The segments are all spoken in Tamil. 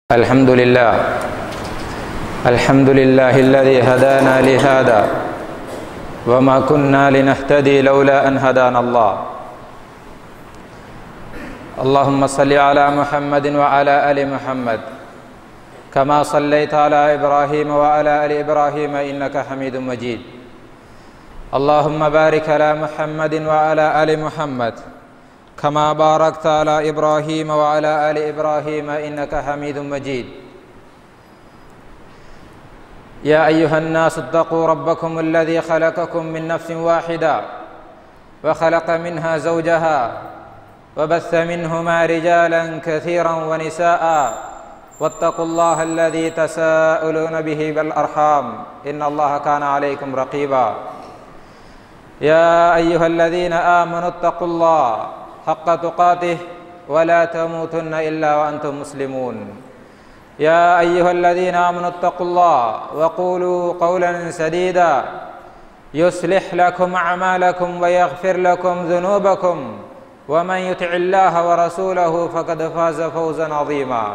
الحمد لله الحمد لله الذي هدانا لهذا وما كنا لنهتدي لولا أن هدانا الله اللهم صل على محمد وعلى آل محمد كما صليت على إبراهيم وعلى آل إبراهيم إنك حميد مجيد اللهم بارك على محمد وعلى آل محمد كما باركت على إبراهيم وعلى آل إبراهيم إنك حميد مجيد يا أيها الناس اتقوا ربكم الذي خلقكم من نفس واحدة وخلق منها زوجها وبث منهما رجالا كثيرا ونساء واتقوا الله الذي تساءلون به بالأرحام إن الله كان عليكم رقيبا يا أيها الذين آمنوا اتقوا الله حق تقاته ولا تموتن إلا وأنتم مسلمون يا أيها الذين آمنوا اتقوا الله وقولوا قولا سديدا يصلح لكم أعمالكم ويغفر لكم ذنوبكم ومن يطع الله ورسوله فقد فاز فوزا عظيما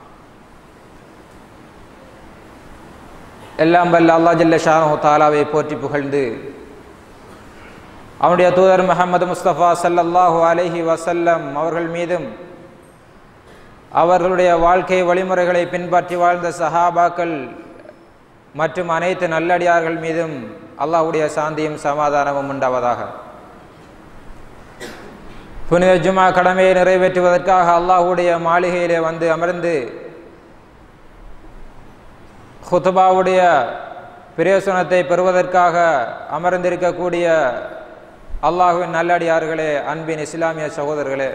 எல்லாம் வல்ல அல்லா ஜல்ல ஷானு தாலாவை போற்றி புகழ்ந்து அவனுடைய தூதர் முகமது முஸ்தபா சல்லல்லாஹு அலஹி வசல்லம் அவர்கள் மீதும் அவர்களுடைய வாழ்க்கை வழிமுறைகளை பின்பற்றி வாழ்ந்த சஹாபாக்கள் மற்றும் அனைத்து நல்லடியார்கள் மீதும் அல்லாஹுடைய சாந்தியும் சமாதானமும் உண்டாவதாக புனித ஜுமா கடமையை நிறைவேற்றுவதற்காக அல்லாஹுடைய மாளிகையிலே வந்து அமர்ந்து ஹுத்துபாவுடைய பிரயோசனத்தை பெறுவதற்காக அமர்ந்திருக்கக்கூடிய அல்லாஹுவின் நல்லடியார்களே அன்பின் இஸ்லாமிய சகோதரர்களே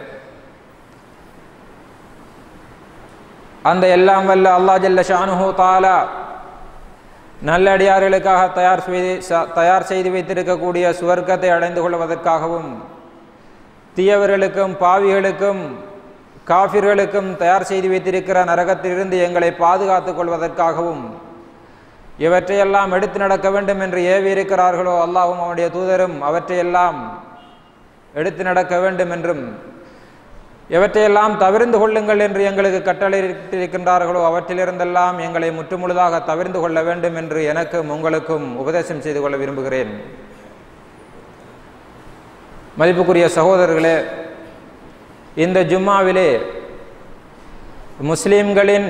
அந்த எல்லாம் வல்ல அல்லா ஜல்ல ஷானுஹூ தாலா நல்லடியார்களுக்காக தயார் செய்து தயார் செய்து வைத்திருக்கக்கூடிய சுவர்க்கத்தை அடைந்து கொள்வதற்காகவும் தீயவர்களுக்கும் பாவிகளுக்கும் காஃபிர்களுக்கும் தயார் செய்து வைத்திருக்கிற நரகத்திலிருந்து எங்களை பாதுகாத்துக் கொள்வதற்காகவும் இவற்றையெல்லாம் எடுத்து நடக்க வேண்டும் என்று ஏவி இருக்கிறார்களோ அல்லாஹும் அவனுடைய தூதரும் அவற்றையெல்லாம் எடுத்து நடக்க வேண்டும் என்றும் எவற்றையெல்லாம் தவிர்ந்து கொள்ளுங்கள் என்று எங்களுக்கு கட்டளையிட்டிருக்கின்றார்களோ அவற்றிலிருந்தெல்லாம் எங்களை முற்றுமுழுதாக தவிர்ந்து கொள்ள வேண்டும் என்று எனக்கும் உங்களுக்கும் உபதேசம் செய்து கொள்ள விரும்புகிறேன் மதிப்புக்குரிய சகோதரர்களே இந்த ஜும்மாவிலே முஸ்லீம்களின்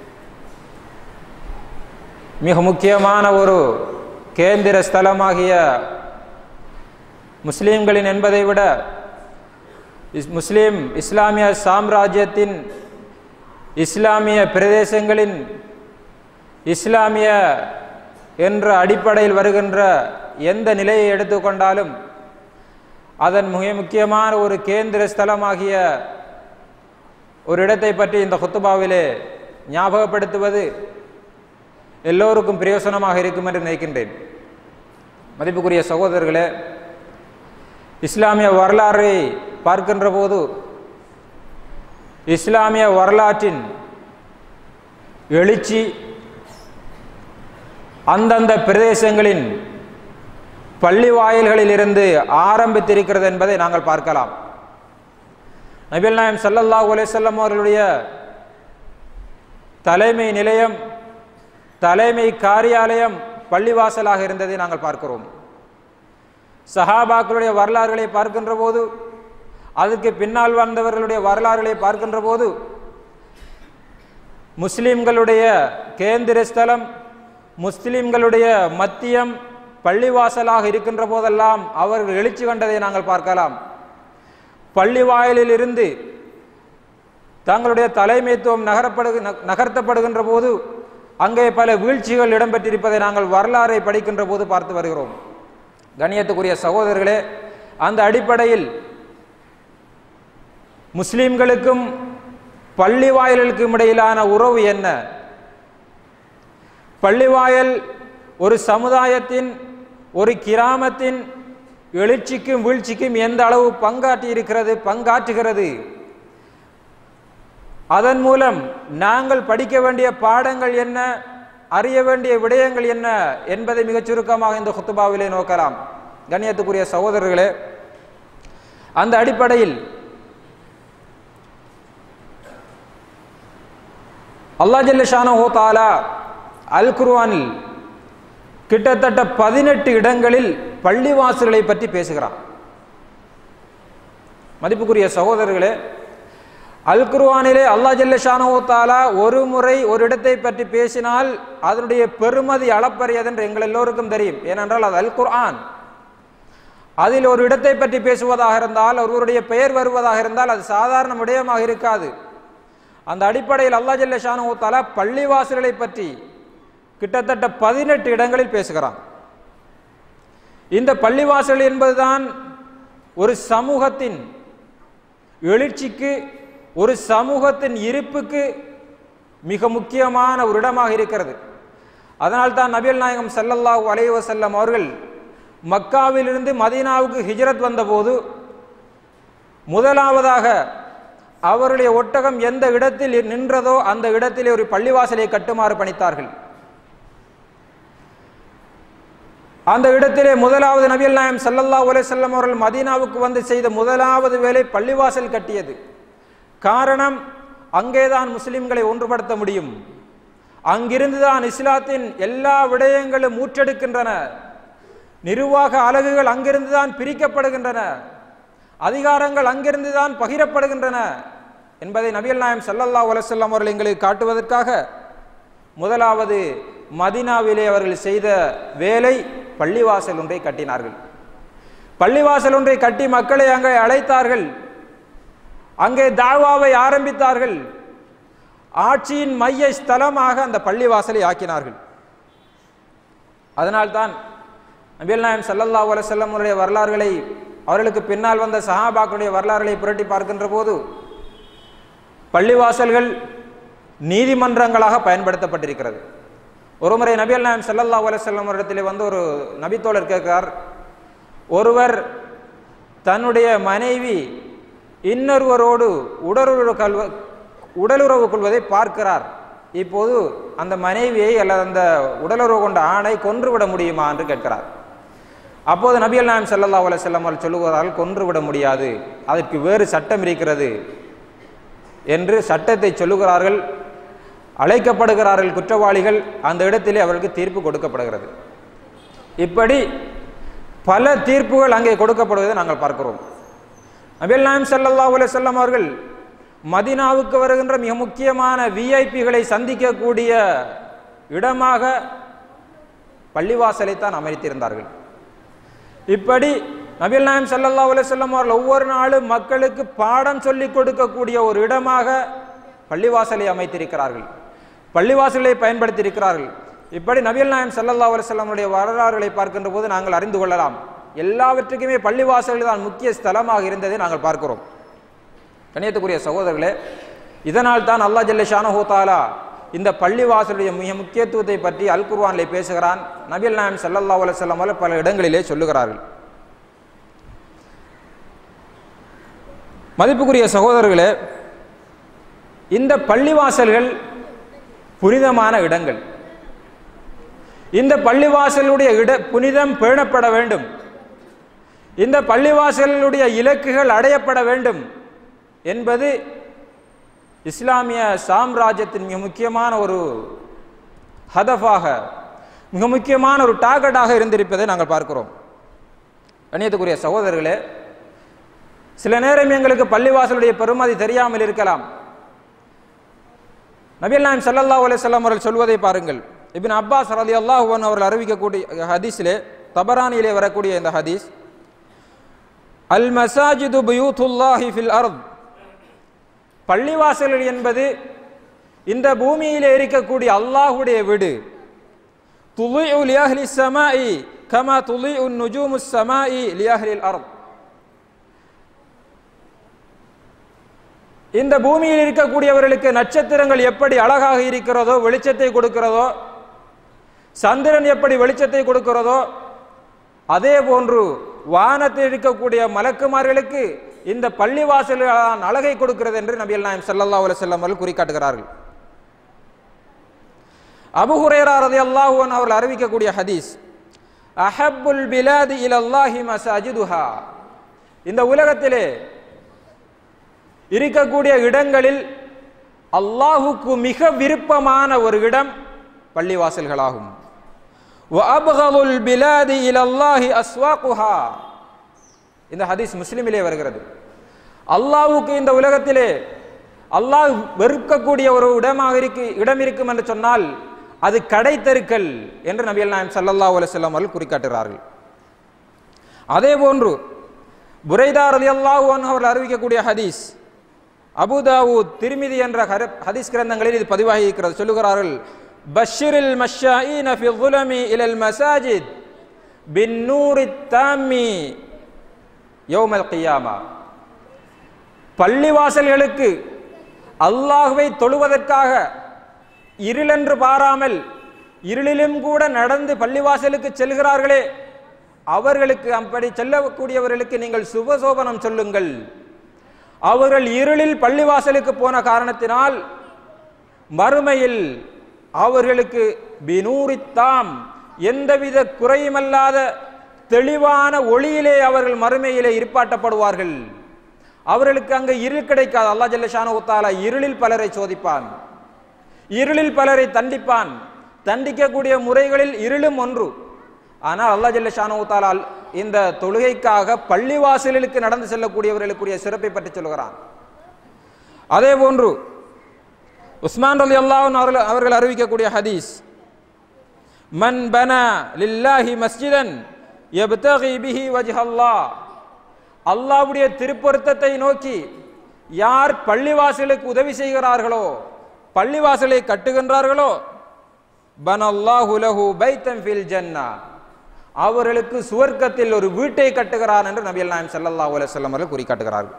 மிக முக்கியமான ஒரு கேந்திர ஸ்தலமாகிய முஸ்லீம்களின் என்பதை விட முஸ்லீம் இஸ்லாமிய சாம்ராஜ்யத்தின் இஸ்லாமிய பிரதேசங்களின் இஸ்லாமிய என்ற அடிப்படையில் வருகின்ற எந்த நிலையை எடுத்துக்கொண்டாலும் அதன் மிக முக்கியமான ஒரு கேந்திர ஸ்தலமாகிய ஒரு இடத்தை பற்றி இந்த ஹுத்துபாவிலே ஞாபகப்படுத்துவது எல்லோருக்கும் பிரயோசனமாக இருக்கும் என்று நினைக்கின்றேன் மதிப்புக்குரிய சகோதரர்களே இஸ்லாமிய வரலாறை பார்க்கின்ற போது இஸ்லாமிய வரலாற்றின் எழுச்சி அந்தந்த பிரதேசங்களின் பள்ளி வாயில்களில் இருந்து ஆரம்பித்திருக்கிறது என்பதை நாங்கள் பார்க்கலாம் நபில் நாயம் சல்லல்லா அலேசல்லம் அவர்களுடைய தலைமை நிலையம் தலைமை காரியாலயம் பள்ளிவாசலாக இருந்ததை நாங்கள் பார்க்கிறோம் சஹாபாக்களுடைய வரலாறுகளை பார்க்கின்ற போது அதுக்கு பின்னால் வந்தவர்களுடைய வரலாறுகளை பார்க்கின்ற போது முஸ்லிம்களுடைய கேந்திர ஸ்தலம் முஸ்லிம்களுடைய மத்தியம் பள்ளிவாசலாக இருக்கின்ற போதெல்லாம் அவர்கள் எழுச்சி கண்டதை நாங்கள் பார்க்கலாம் பள்ளி வாயிலில் இருந்து தங்களுடைய தலைமைத்துவம் நகரப்படு நகர்த்தப்படுகின்ற போது அங்கே பல வீழ்ச்சிகள் இடம்பெற்றிருப்பதை நாங்கள் வரலாறை படிக்கின்ற போது பார்த்து வருகிறோம் கணியத்துக்குரிய சகோதரர்களே அந்த அடிப்படையில் முஸ்லிம்களுக்கும் பள்ளி வாயிலுக்கும் இடையிலான உறவு என்ன பள்ளிவாயல் ஒரு சமுதாயத்தின் ஒரு கிராமத்தின் எழுச்சிக்கும் வீழ்ச்சிக்கும் எந்த அளவு பங்காற்றி இருக்கிறது பங்காற்றுகிறது அதன் மூலம் நாங்கள் படிக்க வேண்டிய பாடங்கள் என்ன அறிய வேண்டிய விடயங்கள் என்ன என்பதை மிகச் சுருக்கமாக இந்த குத்துபாவிலே நோக்கலாம் கண்ணியத்துக்குரிய சகோதரர்களே அந்த அடிப்படையில் அல்லா ஜல்லஷானோ தாலா அல் குர்வானில் கிட்டத்தட்ட பதினெட்டு இடங்களில் பள்ளிவாசல்களை பற்றி பேசுகிறான் மதிப்புக்குரிய சகோதரர்களே அல் குர்வானிலே அல்லா ஜல்லஷானோ தாலா ஒரு முறை ஒரு இடத்தை பற்றி பேசினால் அதனுடைய பெருமதி அளப்பரியது என்று எங்கள் எல்லோருக்கும் தெரியும் ஏனென்றால் அது அல் குர்ஆன் அதில் ஒரு இடத்தை பற்றி பேசுவதாக இருந்தால் ஒருவருடைய பெயர் வருவதாக இருந்தால் அது சாதாரண விடயமாக இருக்காது அந்த அடிப்படையில் அல்லா ஜல்ல ஷானு தாலா பள்ளிவாசல்களை பற்றி கிட்டத்தட்ட பதினெட்டு இடங்களில் பேசுகிறான் இந்த பள்ளிவாசல் என்பதுதான் ஒரு சமூகத்தின் எழுச்சிக்கு ஒரு சமூகத்தின் இருப்புக்கு மிக முக்கியமான ஒரு இடமாக இருக்கிறது அதனால்தான் நபியல் நாயகம் சல்லல்லாஹு அலைஹி வஸல்லம் அவர்கள் மக்காவிலிருந்து மதீனாவுக்கு ஹிஜ்ரத் வந்தபோது முதலாவதாக அவருடைய ஒட்டகம் எந்த இடத்தில் நின்றதோ அந்த இடத்திலே ஒரு பள்ளிவாசலை கட்டுமாறு பணித்தார்கள் அந்த இடத்திலே முதலாவது நபியல் நாயம் சல்லல்லா அலைஹி அவர்கள் மதீனாவுக்கு வந்து செய்த முதலாவது வேலை பள்ளிவாசல் கட்டியது காரணம் அங்கேதான் முஸ்லிம்களை ஒன்றுபடுத்த முடியும் அங்கிருந்துதான் இஸ்லாத்தின் எல்லா விடயங்களும் மூற்றெடுக்கின்றன நிர்வாக அலகுகள் அங்கிருந்துதான் பிரிக்கப்படுகின்றன அதிகாரங்கள் அங்கிருந்துதான் பகிரப்படுகின்றன என்பதை நபியல் நாயம் சல்லல்லா அலுவலம் அவர்கள் எங்களுக்கு காட்டுவதற்காக முதலாவது மதினாவிலே அவர்கள் செய்த வேலை பள்ளிவாசல் ஒன்றை கட்டினார்கள் பள்ளிவாசல் ஒன்றை கட்டி மக்களை அங்கே அழைத்தார்கள் அங்கே தாவாவை ஆரம்பித்தார்கள் ஆட்சியின் மைய ஸ்தலமாக அந்த பள்ளிவாசலை ஆக்கினார்கள் அதனால்தான் நபியல் நாயம் சல்லல்லா அலுவலமுடைய வரலாறுகளை அவர்களுக்கு பின்னால் வந்த சஹாபாக்களுடைய வரலாறுகளை புரட்டி பார்க்கின்ற போது பள்ளிவாசல்கள் நீதிமன்றங்களாக பயன்படுத்தப்பட்டிருக்கிறது ஒருமுறை நபியல் நாயம் சல்லல்லா அலுவலம் இடத்திலே வந்து ஒரு நபித்தோழர் கேட்கிறார் ஒருவர் தன்னுடைய மனைவி இன்னொருவரோடு உடலுறவு கல்வ உடலுறவு கொள்வதை பார்க்கிறார் இப்போது அந்த மனைவியை அல்லது அந்த உடலுறவு கொண்ட ஆணை கொன்றுவிட முடியுமா என்று கேட்கிறார் அப்போது நபியல் நாயம் சல்லல்லா அலுவலம் அவர்கள் சொல்லுகிறார்கள் கொன்றுவிட முடியாது அதற்கு வேறு சட்டம் இருக்கிறது என்று சட்டத்தை சொல்லுகிறார்கள் அழைக்கப்படுகிறார்கள் குற்றவாளிகள் அந்த இடத்திலே அவர்களுக்கு தீர்ப்பு கொடுக்கப்படுகிறது இப்படி பல தீர்ப்புகள் அங்கே கொடுக்கப்படுவதை நாங்கள் பார்க்கிறோம் நபியல் நாயம் சல்லல்லா அலுவலம் அவர்கள் மதினாவுக்கு வருகின்ற மிக முக்கியமான விஐபிகளை சந்திக்கக்கூடிய இடமாக பள்ளிவாசலைத்தான் அமைத்திருந்தார்கள் இப்படி நபில் நாயம் சல்லல்லா அலுவலம் அவர்கள் ஒவ்வொரு நாளும் மக்களுக்கு பாடம் சொல்லிக் கொடுக்கக்கூடிய ஒரு இடமாக பள்ளிவாசலை அமைத்திருக்கிறார்கள் பள்ளிவாசலை பயன்படுத்தியிருக்கிறார்கள் இப்படி நபில் நாயம் சல்லல்லா அலுவலமுடைய வரலாறுகளை பார்க்கின்ற போது நாங்கள் அறிந்து கொள்ளலாம் எல்லாவற்றுக்குமே பள்ளிவாசல்கள் தான் முக்கிய ஸ்தலமாக இருந்ததை நாங்கள் பார்க்கிறோம் கணியத்துக்குரிய சகோதரர்களே இதனால் தான் அல்லா ஜல்ல ஷானஹூ தாலா இந்த பள்ளிவாசலுடைய மிக முக்கியத்துவத்தை பற்றி அல் குர்வானிலே பேசுகிறான் நபில் நாயம் சல்லல்லா அலுவலம் அவர்கள் பல இடங்களிலே சொல்லுகிறார்கள் மதிப்புக்குரிய சகோதரர்களே இந்த பள்ளிவாசல்கள் புனிதமான இடங்கள் இந்த பள்ளிவாசலுடைய இட புனிதம் பேணப்பட வேண்டும் இந்த பள்ளிவாசலுடைய இலக்குகள் அடையப்பட வேண்டும் என்பது இஸ்லாமிய சாம்ராஜ்யத்தின் மிக முக்கியமான ஒரு ஹதஃபாக மிக முக்கியமான ஒரு டார்கெட்டாக இருந்திருப்பதை நாங்கள் பார்க்கிறோம் கண்ணியத்துக்குரிய சகோதரர்களே சில நேரம் எங்களுக்கு பள்ளிவாசலுடைய பெருமதி தெரியாமல் இருக்கலாம் நபில் நாயம் சல்லல்லா அலுவலம் அவர்கள் சொல்வதை பாருங்கள் இபின் அப்பாஸ் ரலி அல்லாஹுவன் அவர்கள் அறிவிக்கக்கூடிய ஹதீஸிலே தபரானியிலே வரக்கூடிய இந்த ஹதீஸ் அல் மசாஜிது பயூத்துல்லாஹி ஃபில் அர்த் பள்ளிவாசல்கள் என்பது இந்த பூமியிலே இருக்கக்கூடிய அல்லாஹுடைய வீடு துலிஉ லியஹ்லி ஸமாஇ கமா துலிஉ நுஜூமு ஸமாஇ லியஹ்லில் அர்த் இந்த பூமியில் இருக்கக்கூடியவர்களுக்கு நட்சத்திரங்கள் எப்படி அழகாக இருக்கிறதோ வெளிச்சத்தை கொடுக்கிறதோ சந்திரன் எப்படி வெளிச்சத்தை கொடுக்கிறதோ அதே போன்று வானத்தில் இருக்கக்கூடிய மலக்குமார்களுக்கு இந்த பள்ளிவாசல் அழகை கொடுக்கிறது என்று நபியல் நாயம் சல்லல்லா அலுவலம் அவர்கள் குறிக்காட்டுகிறார்கள் அபுஹுரேரா ரதி அல்லாஹுவன் அவர்கள் அறிவிக்கக்கூடிய ஹதீஸ் அஹப்புல் பிலாதி இலல்லாஹி மசாஜிதுஹா இந்த உலகத்திலே இருக்கக்கூடிய இடங்களில் அல்லாஹுக்கு மிக விருப்பமான ஒரு இடம் பள்ளிவாசல்களாகும் வஅப்கதுல் பிலாதி இலல்லாஹி அஸ்வாகுஹா இந்த ஹதீஸ் முஸ்லிமிலே வருகிறது அல்லாஹ்வுக்கு இந்த உலகத்திலே அல்லாஹ் வெறுக்கக்கூடிய ஒரு இடமாக இருக்கு இடம் இருக்கும் என்று சொன்னால் அது கடை தெருக்கள் என்று நபிகள் நாயம் ஸல்லல்லாஹு அலைஹி வஸல்லம் அவர்கள் குறிக்காட்டுகிறார்கள் அதே போன்று புரைதா ரலியல்லாஹு அன்ஹு அவர்கள் அறிவிக்கக்கூடிய ஹதீஸ் அபுதாவூத் திருமிதி என்ற ஹர- ஹதீஸ் கிரந்தங்களில் இது பதிவாகி இருக்கிறது சொல்லுகிறார்கள் பஷிரில் மஷாயின ஃபி ظلم الى المساجد بالنور التام يوم القيامه பள்ளிவாசல்களுக்கு அல்லாஹ்வை தொழுவதற்காக இருளென்று பாராமல் இருளிலும் கூட நடந்து பள்ளிவாசலுக்கு செல்கிறார்களே அவர்களுக்கு அப்படி செல்லக்கூடியவர்களுக்கு நீங்கள் சுபசோபனம் சொல்லுங்கள் அவர்கள் இருளில் பள்ளிவாசலுக்கு போன காரணத்தினால் மறுமையில் அவர்களுக்கு பினூரித்தாம் எந்தவித குறையுமல்லாத தெளிவான ஒளியிலே அவர்கள் மறுமையிலே இருப்பாட்டப்படுவார்கள் அவர்களுக்கு அங்கே இருள் கிடைக்காது அல்லாஹ் ஜல்லஷானு உத்தாலா இருளில் பலரை சோதிப்பான் இருளில் பலரை தண்டிப்பான் தண்டிக்கக்கூடிய முறைகளில் இருளும் ஒன்று ஆனால் அல்லாஹ் ஜல்லஷானு உத்தாலா இந்த தொழுகைக்காக பள்ளிவாசலுக்கு நடந்து செல்லக்கூடியவர்களுக்குரிய சிறப்பை பற்றி சொல்கிறான் அதே போன்று உஸ்மான் ரலி அல்லாஹ் அவர்கள் அவர்கள் அறிவிக்கக்கூடிய ஹதீஸ் மன் பன லில்லாஹி மஸ்ஜிதன் யப்தகி பிஹி வஜ்ஹல்லாஹ் அல்லாஹ்வுடைய திருப்பொருத்தத்தை நோக்கி யார் பள்ளிவாசலுக்கு உதவி செய்கிறார்களோ பள்ளிவாசலை கட்டுகின்றார்களோ பனல்லாஹு லஹு பைத்தன் ஃபில் ஜன்னா அவர்களுக்கு சுவர்க்கத்தில் ஒரு வீட்டை கட்டுகிறார் என்று நபி நாயம் ஸல்லல்லாஹு அலைஹி வஸல்லம் அவர்கள் குறிக்காட்டுகிறார்கள்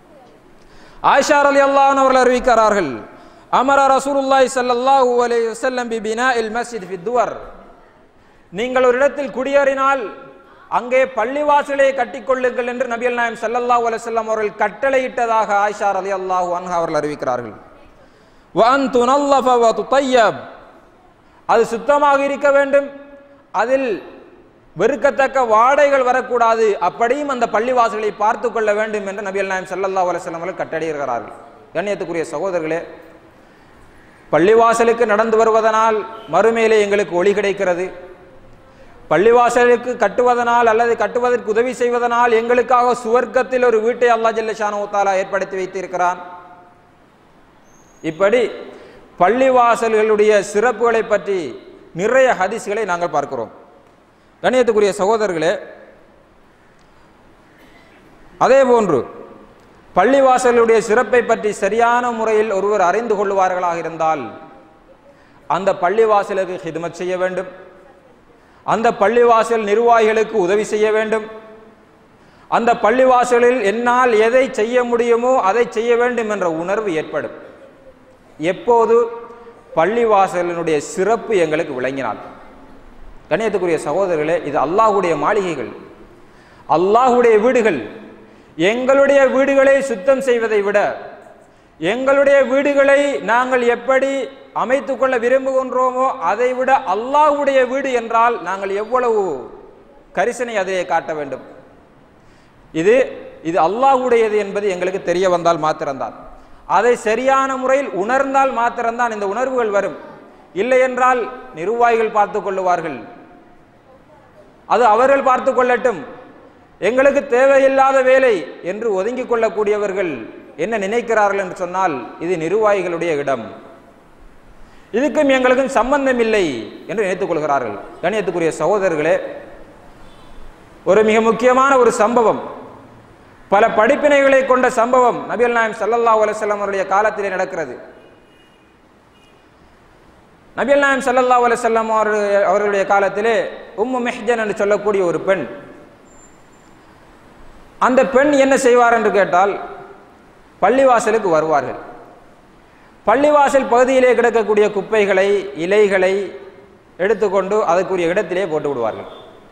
ஆயிஷா ரலியல்லாஹு அன்ஹா அவர்கள் அறிவிக்கிறார்கள் அமர ரசூலுல்லாஹி ஸல்லல்லாஹு அலைஹி வஸல்லம் பி பினாஇல் மஸ்ஜித் ஃபி துவர் நீங்கள் ஒரு இடத்தில் குடியேறினால் அங்கே பள்ளிவாசலை கட்டிக்கொள்ளுங்கள் என்று நபிகள் நாயம் ஸல்லல்லாஹு அலைஹி வஸல்லம் அவர்கள் கட்டளையிட்டதாக ஆயிஷா ரலியல்லாஹு அன்ஹா அவர்கள் அறிவிக்கிறார்கள் வஅன் துனல்லஃப வ துطيب அது சுத்தமாக இருக்க வேண்டும் அதில் வெறுக்கத்தக்க வாடைகள் வரக்கூடாது அப்படியும் அந்த பள்ளிவாசலை பார்த்து கொள்ள வேண்டும் என்று நபிகள் நாயம் ஸல்லல்லாஹு அலைஹி வஸல்லம் அவர்கள் கட்டளையிடுகிறார்கள் கண்ணியத்துக்குரிய சகோதரர்களே பள்ளிவாசலுக்கு நடந்து வருவதனால் மறுமையிலே எங்களுக்கு ஒளி கிடைக்கிறது பள்ளிவாசலுக்கு கட்டுவதனால் அல்லது கட்டுவதற்கு உதவி செய்வதனால் எங்களுக்காக சுவர்க்கத்தில் ஒரு வீட்டை அல்லாஹ் ஜல்லஷானு தாலா ஏற்படுத்தி வைத்திருக்கிறான் இப்படி பள்ளிவாசல்களுடைய சிறப்புகளை பற்றி நிறைய ஹதீஸ்களை நாங்கள் பார்க்கிறோம் கணியத்துக்குரிய சகோதரர்களே அதே போன்று பள்ளிவாசலுடைய சிறப்பை பற்றி சரியான முறையில் ஒருவர் அறிந்து கொள்வார்களாக இருந்தால் அந்த பள்ளிவாசலுக்கு ஹிதமத் செய்ய வேண்டும் அந்த பள்ளிவாசல் நிர்வாகிகளுக்கு உதவி செய்ய வேண்டும் அந்த பள்ளிவாசலில் என்னால் எதை செய்ய முடியுமோ அதை செய்ய வேண்டும் என்ற உணர்வு ஏற்படும் எப்போது பள்ளிவாசலினுடைய சிறப்பு எங்களுக்கு விளங்கினால் கண்ணியத்துக்குரிய சகோதரர்களே இது அல்லாஹுடைய மாளிகைகள் அல்லாஹுடைய வீடுகள் எங்களுடைய வீடுகளை சுத்தம் செய்வதை விட எங்களுடைய வீடுகளை நாங்கள் எப்படி அமைத்துக் கொள்ள விரும்புகின்றோமோ அதை விட அல்லாஹ்வுடைய வீடு என்றால் நாங்கள் எவ்வளவு கரிசனை அதிலே காட்ட வேண்டும் இது இது அல்லாஹ்வுடையது என்பது எங்களுக்கு தெரிய வந்தால் மாத்திரம்தான் அதை சரியான முறையில் உணர்ந்தால் மாத்திரம்தான் இந்த உணர்வுகள் வரும் இல்லை என்றால் நிர்வாகிகள் பார்த்து கொள்ளுவார்கள் அது அவர்கள் பார்த்து கொள்ளட்டும் எங்களுக்கு தேவையில்லாத வேலை என்று ஒதுங்கிக் கொள்ளக்கூடியவர்கள் என்ன நினைக்கிறார்கள் என்று சொன்னால் இது நிர்வாகிகளுடைய இடம் இதுக்கும் எங்களுக்கும் சம்பந்தம் இல்லை என்று நினைத்துக் கொள்கிறார்கள் கணியத்துக்குரிய சகோதரர்களே ஒரு மிக முக்கியமான ஒரு சம்பவம் பல படிப்பினைகளை கொண்ட சம்பவம் நபிகள் நாயம் ஸல்லல்லாஹு அலைஹி வஸல்லம் அவருடைய காலத்திலே நடக்கிறது நபிகள் நாயம் ஸல்லல்லாஹு அலைஹி வஸல்லம் அவருடைய அவர்களுடைய காலத்திலே உம்மு மெஹ்ஜன் என்று சொல்லக்கூடிய ஒரு பெண் அந்த பெண் என்ன செய்வார் என்று கேட்டால் பள்ளிவாசலுக்கு வருவார்கள் பள்ளிவாசல் பகுதியிலே கிடக்கக்கூடிய குப்பைகளை இலைகளை எடுத்துக்கொண்டு அதற்குரிய இடத்திலே போட்டு விடுவார்கள்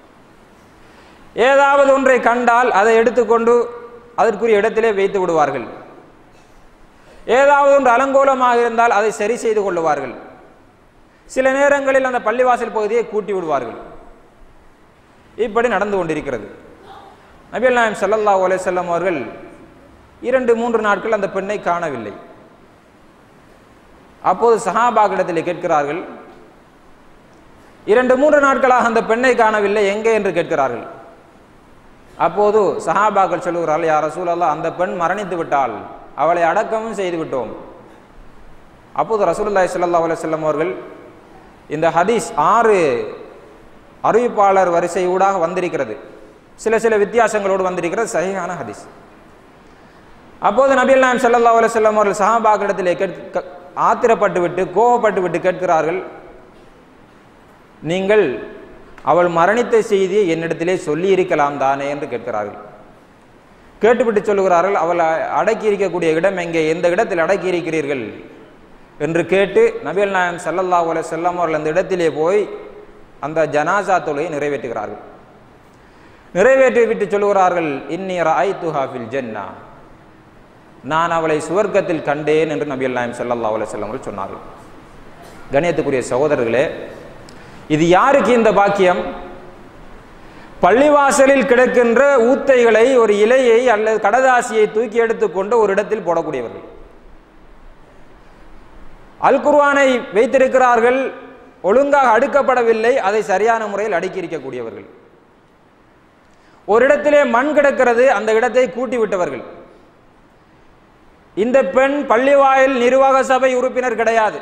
ஏதாவது ஒன்றை கண்டால் அதை எடுத்துக்கொண்டு அதற்குரிய இடத்திலே வைத்து விடுவார்கள் ஏதாவது ஒன்று அலங்கோலமாக இருந்தால் அதை சரி செய்து கொள்ளுவார்கள் சில நேரங்களில் அந்த பள்ளிவாசல் பகுதியை கூட்டி விடுவார்கள் இப்படி நடந்து கொண்டிருக்கிறது நபிகள் நாயம் ஸல்லல்லாஹு அலைஹி வஸல்லம் அவர்கள் இரண்டு மூன்று நாட்கள் அந்த பெண்ணை காணவில்லை அப்போது சஹாபாக்கிடத்தில் கேட்கிறார்கள் இரண்டு மூன்று நாட்களாக அந்த பெண்ணை காணவில்லை எங்கே என்று கேட்கிறார்கள் அப்போது சஹாபாக்கள் சொல்லுகிறார்கள் யார் ரசூலல்லா அந்த பெண் மரணித்து விட்டால் அவளை அடக்கமும் செய்து விட்டோம் அப்போது ரசூலுல்லாஹி ஸல்லல்லாஹு அலைஹி வஸல்லம் அவர்கள் இந்த ஹதீஸ் ஆறு அறிவிப்பாளர் வரிசை ஊடாக வந்திருக்கிறது சில சில வித்தியாசங்களோடு வந்திருக்கிறது சஹீஹான ஹதீஸ் அப்போது நபிகள் நாயம் ஸல்லல்லாஹு அலைஹி வஸல்லம் அவர்கள் சஹாபாக்களிடத்திலே கேட்க ஆத்திரப்பட்டு விட்டு கோபப்பட்டு விட்டு கேட்கிறார்கள் நீங்கள் அவள் மரணித்த செய்தியை என்னிடத்திலே சொல்லி இருக்கலாம் தானே என்று கேட்கிறார்கள் கேட்டுவிட்டு சொல்லுகிறார்கள் அவள் அடக்கி இருக்கக்கூடிய இடம் எங்கே எந்த இடத்தில் அடக்கி இருக்கிறீர்கள் என்று கேட்டு நபிகள் நாயம் ஸல்லல்லாஹு அலைஹி வஸல்லம் அவர்கள் அந்த இடத்திலே போய் அந்த ஜனாசா தொழுகையை நிறைவேற்றுகிறார்கள் நிறைவேற்றி விட்டு சொல்லுகிறார்கள் இன்னி ராய்துஹா ஃபில் ஜன்னா நான் அவளை சுவர்க்கத்தில் கண்டேன் என்று நபிகள் நாயம் ஸல்லல்லாஹு அலைஹி வஸல்லம் அவர்கள் சொன்னார்கள் கணியத்துக்குரிய சகோதரர்களே இது யாருக்கு இந்த பாக்கியம் பள்ளிவாசலில் கிடக்கின்ற ஊத்தைகளை ஒரு இலையை அல்லது கடதாசியை தூக்கி எடுத்துக்கொண்டு ஒரு இடத்தில் போடக்கூடியவர்கள் அல் குர்ஆனை வைத்திருக்கிறார்கள் ஒழுங்காக அடுக்கப்படவில்லை அதை சரியான முறையில் அடுக்கி இருக்கக்கூடியவர்கள் ஒரு இடத்திலே மண் கிடக்கிறது அந்த இடத்தை கூட்டி விட்டவர்கள் இந்த பெண் பள்ளிவாயில் நிர்வாக சபை உறுப்பினர் கிடையாது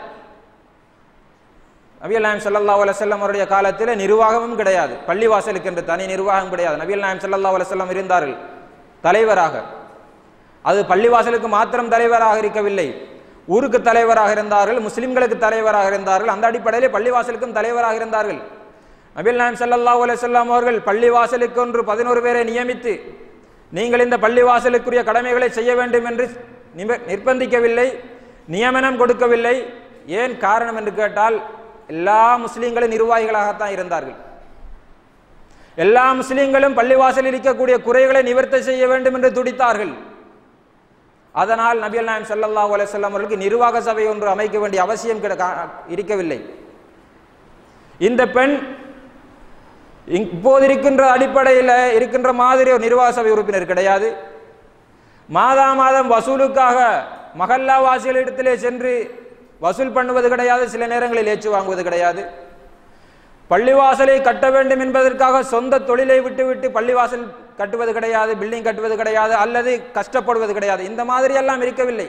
நபியல் நாயம் ஸல்லல்லாஹு அலைஹி வஸல்லம் அவருடைய காலத்தில் நிர்வாகமும் கிடையாது பள்ளிவாசலுக்கு என்று தனி நிர்வாகம் கிடையாது நபியல் நாயம் ஸல்லல்லாஹு அலைஹி வஸல்லம் இருந்தார்கள் தலைவராக அது பள்ளிவாசலுக்கு மாத்திரம் தலைவராக இருக்கவில்லை ஊருக்கு தலைவராக இருந்தார்கள் முஸ்லிம்களுக்கு தலைவராக இருந்தார்கள் அந்த அடிப்படையிலே பள்ளிவாசலுக்கும் தலைவராக இருந்தார்கள் நபில் நாயம் ஸல்லல்லாஹு அலைஹி வஸல்லம் அவர்கள் பள்ளிவாசலுக்கு ஒன்று பதினோரு பேரை நியமித்து நீங்கள் இந்த பள்ளிவாசலுக்குரிய கடமைகளை செய்ய வேண்டும் என்று நிப- நிர்பந்திக்கவில்லை நியமனம் கொடுக்கவில்லை ஏன் காரணம் என்று கேட்டால் எல்லா முஸ்லிம்களும் நிர்வாகிகளாகத்தான் இருந்தார்கள் எல்லா முஸ்லிம்களும் பள்ளிவாசலில் இருக்கக்கூடிய குறைகளை நிவர்த்தி செய்ய வேண்டும் என்று துடித்தார்கள் அதனால் நபிகள் நாயம் ஸல்லல்லாஹு அலைஹி வஸல்லம் அவர்களுக்கு நிர்வாக சபை ஒன்று அமைக்க வேண்டிய அவசியம் கிட- கா- இருக்கவில்லை இந்த பெண் இங்- இப்போது இருக்கின்ற அடிப்படையில் இருக்கின்ற மாதிரி ஒரு நிர்வாக சபை உறுப்பினர் கிடையாது மாதா மாதம் வசூலுக்காக மகல்லா வாசிகளிடத்திலே சென்று வசூல் பண்ணுவது கிடையாது சில நேரங்களில் ஏச்சு வாங்குவது கிடையாது பள்ளிவாசலை கட்ட வேண்டும் என்பதற்காக சொந்த தொழிலை விட்டுவிட்டு பள்ளிவாசல் கட்டுவது கிடையாது பில்டிங் கட்டுவது கிடையாது அல்லது கஷ்டப்படுவது கிடையாது இந்த மாதிரி எல்லாம் இருக்கவில்லை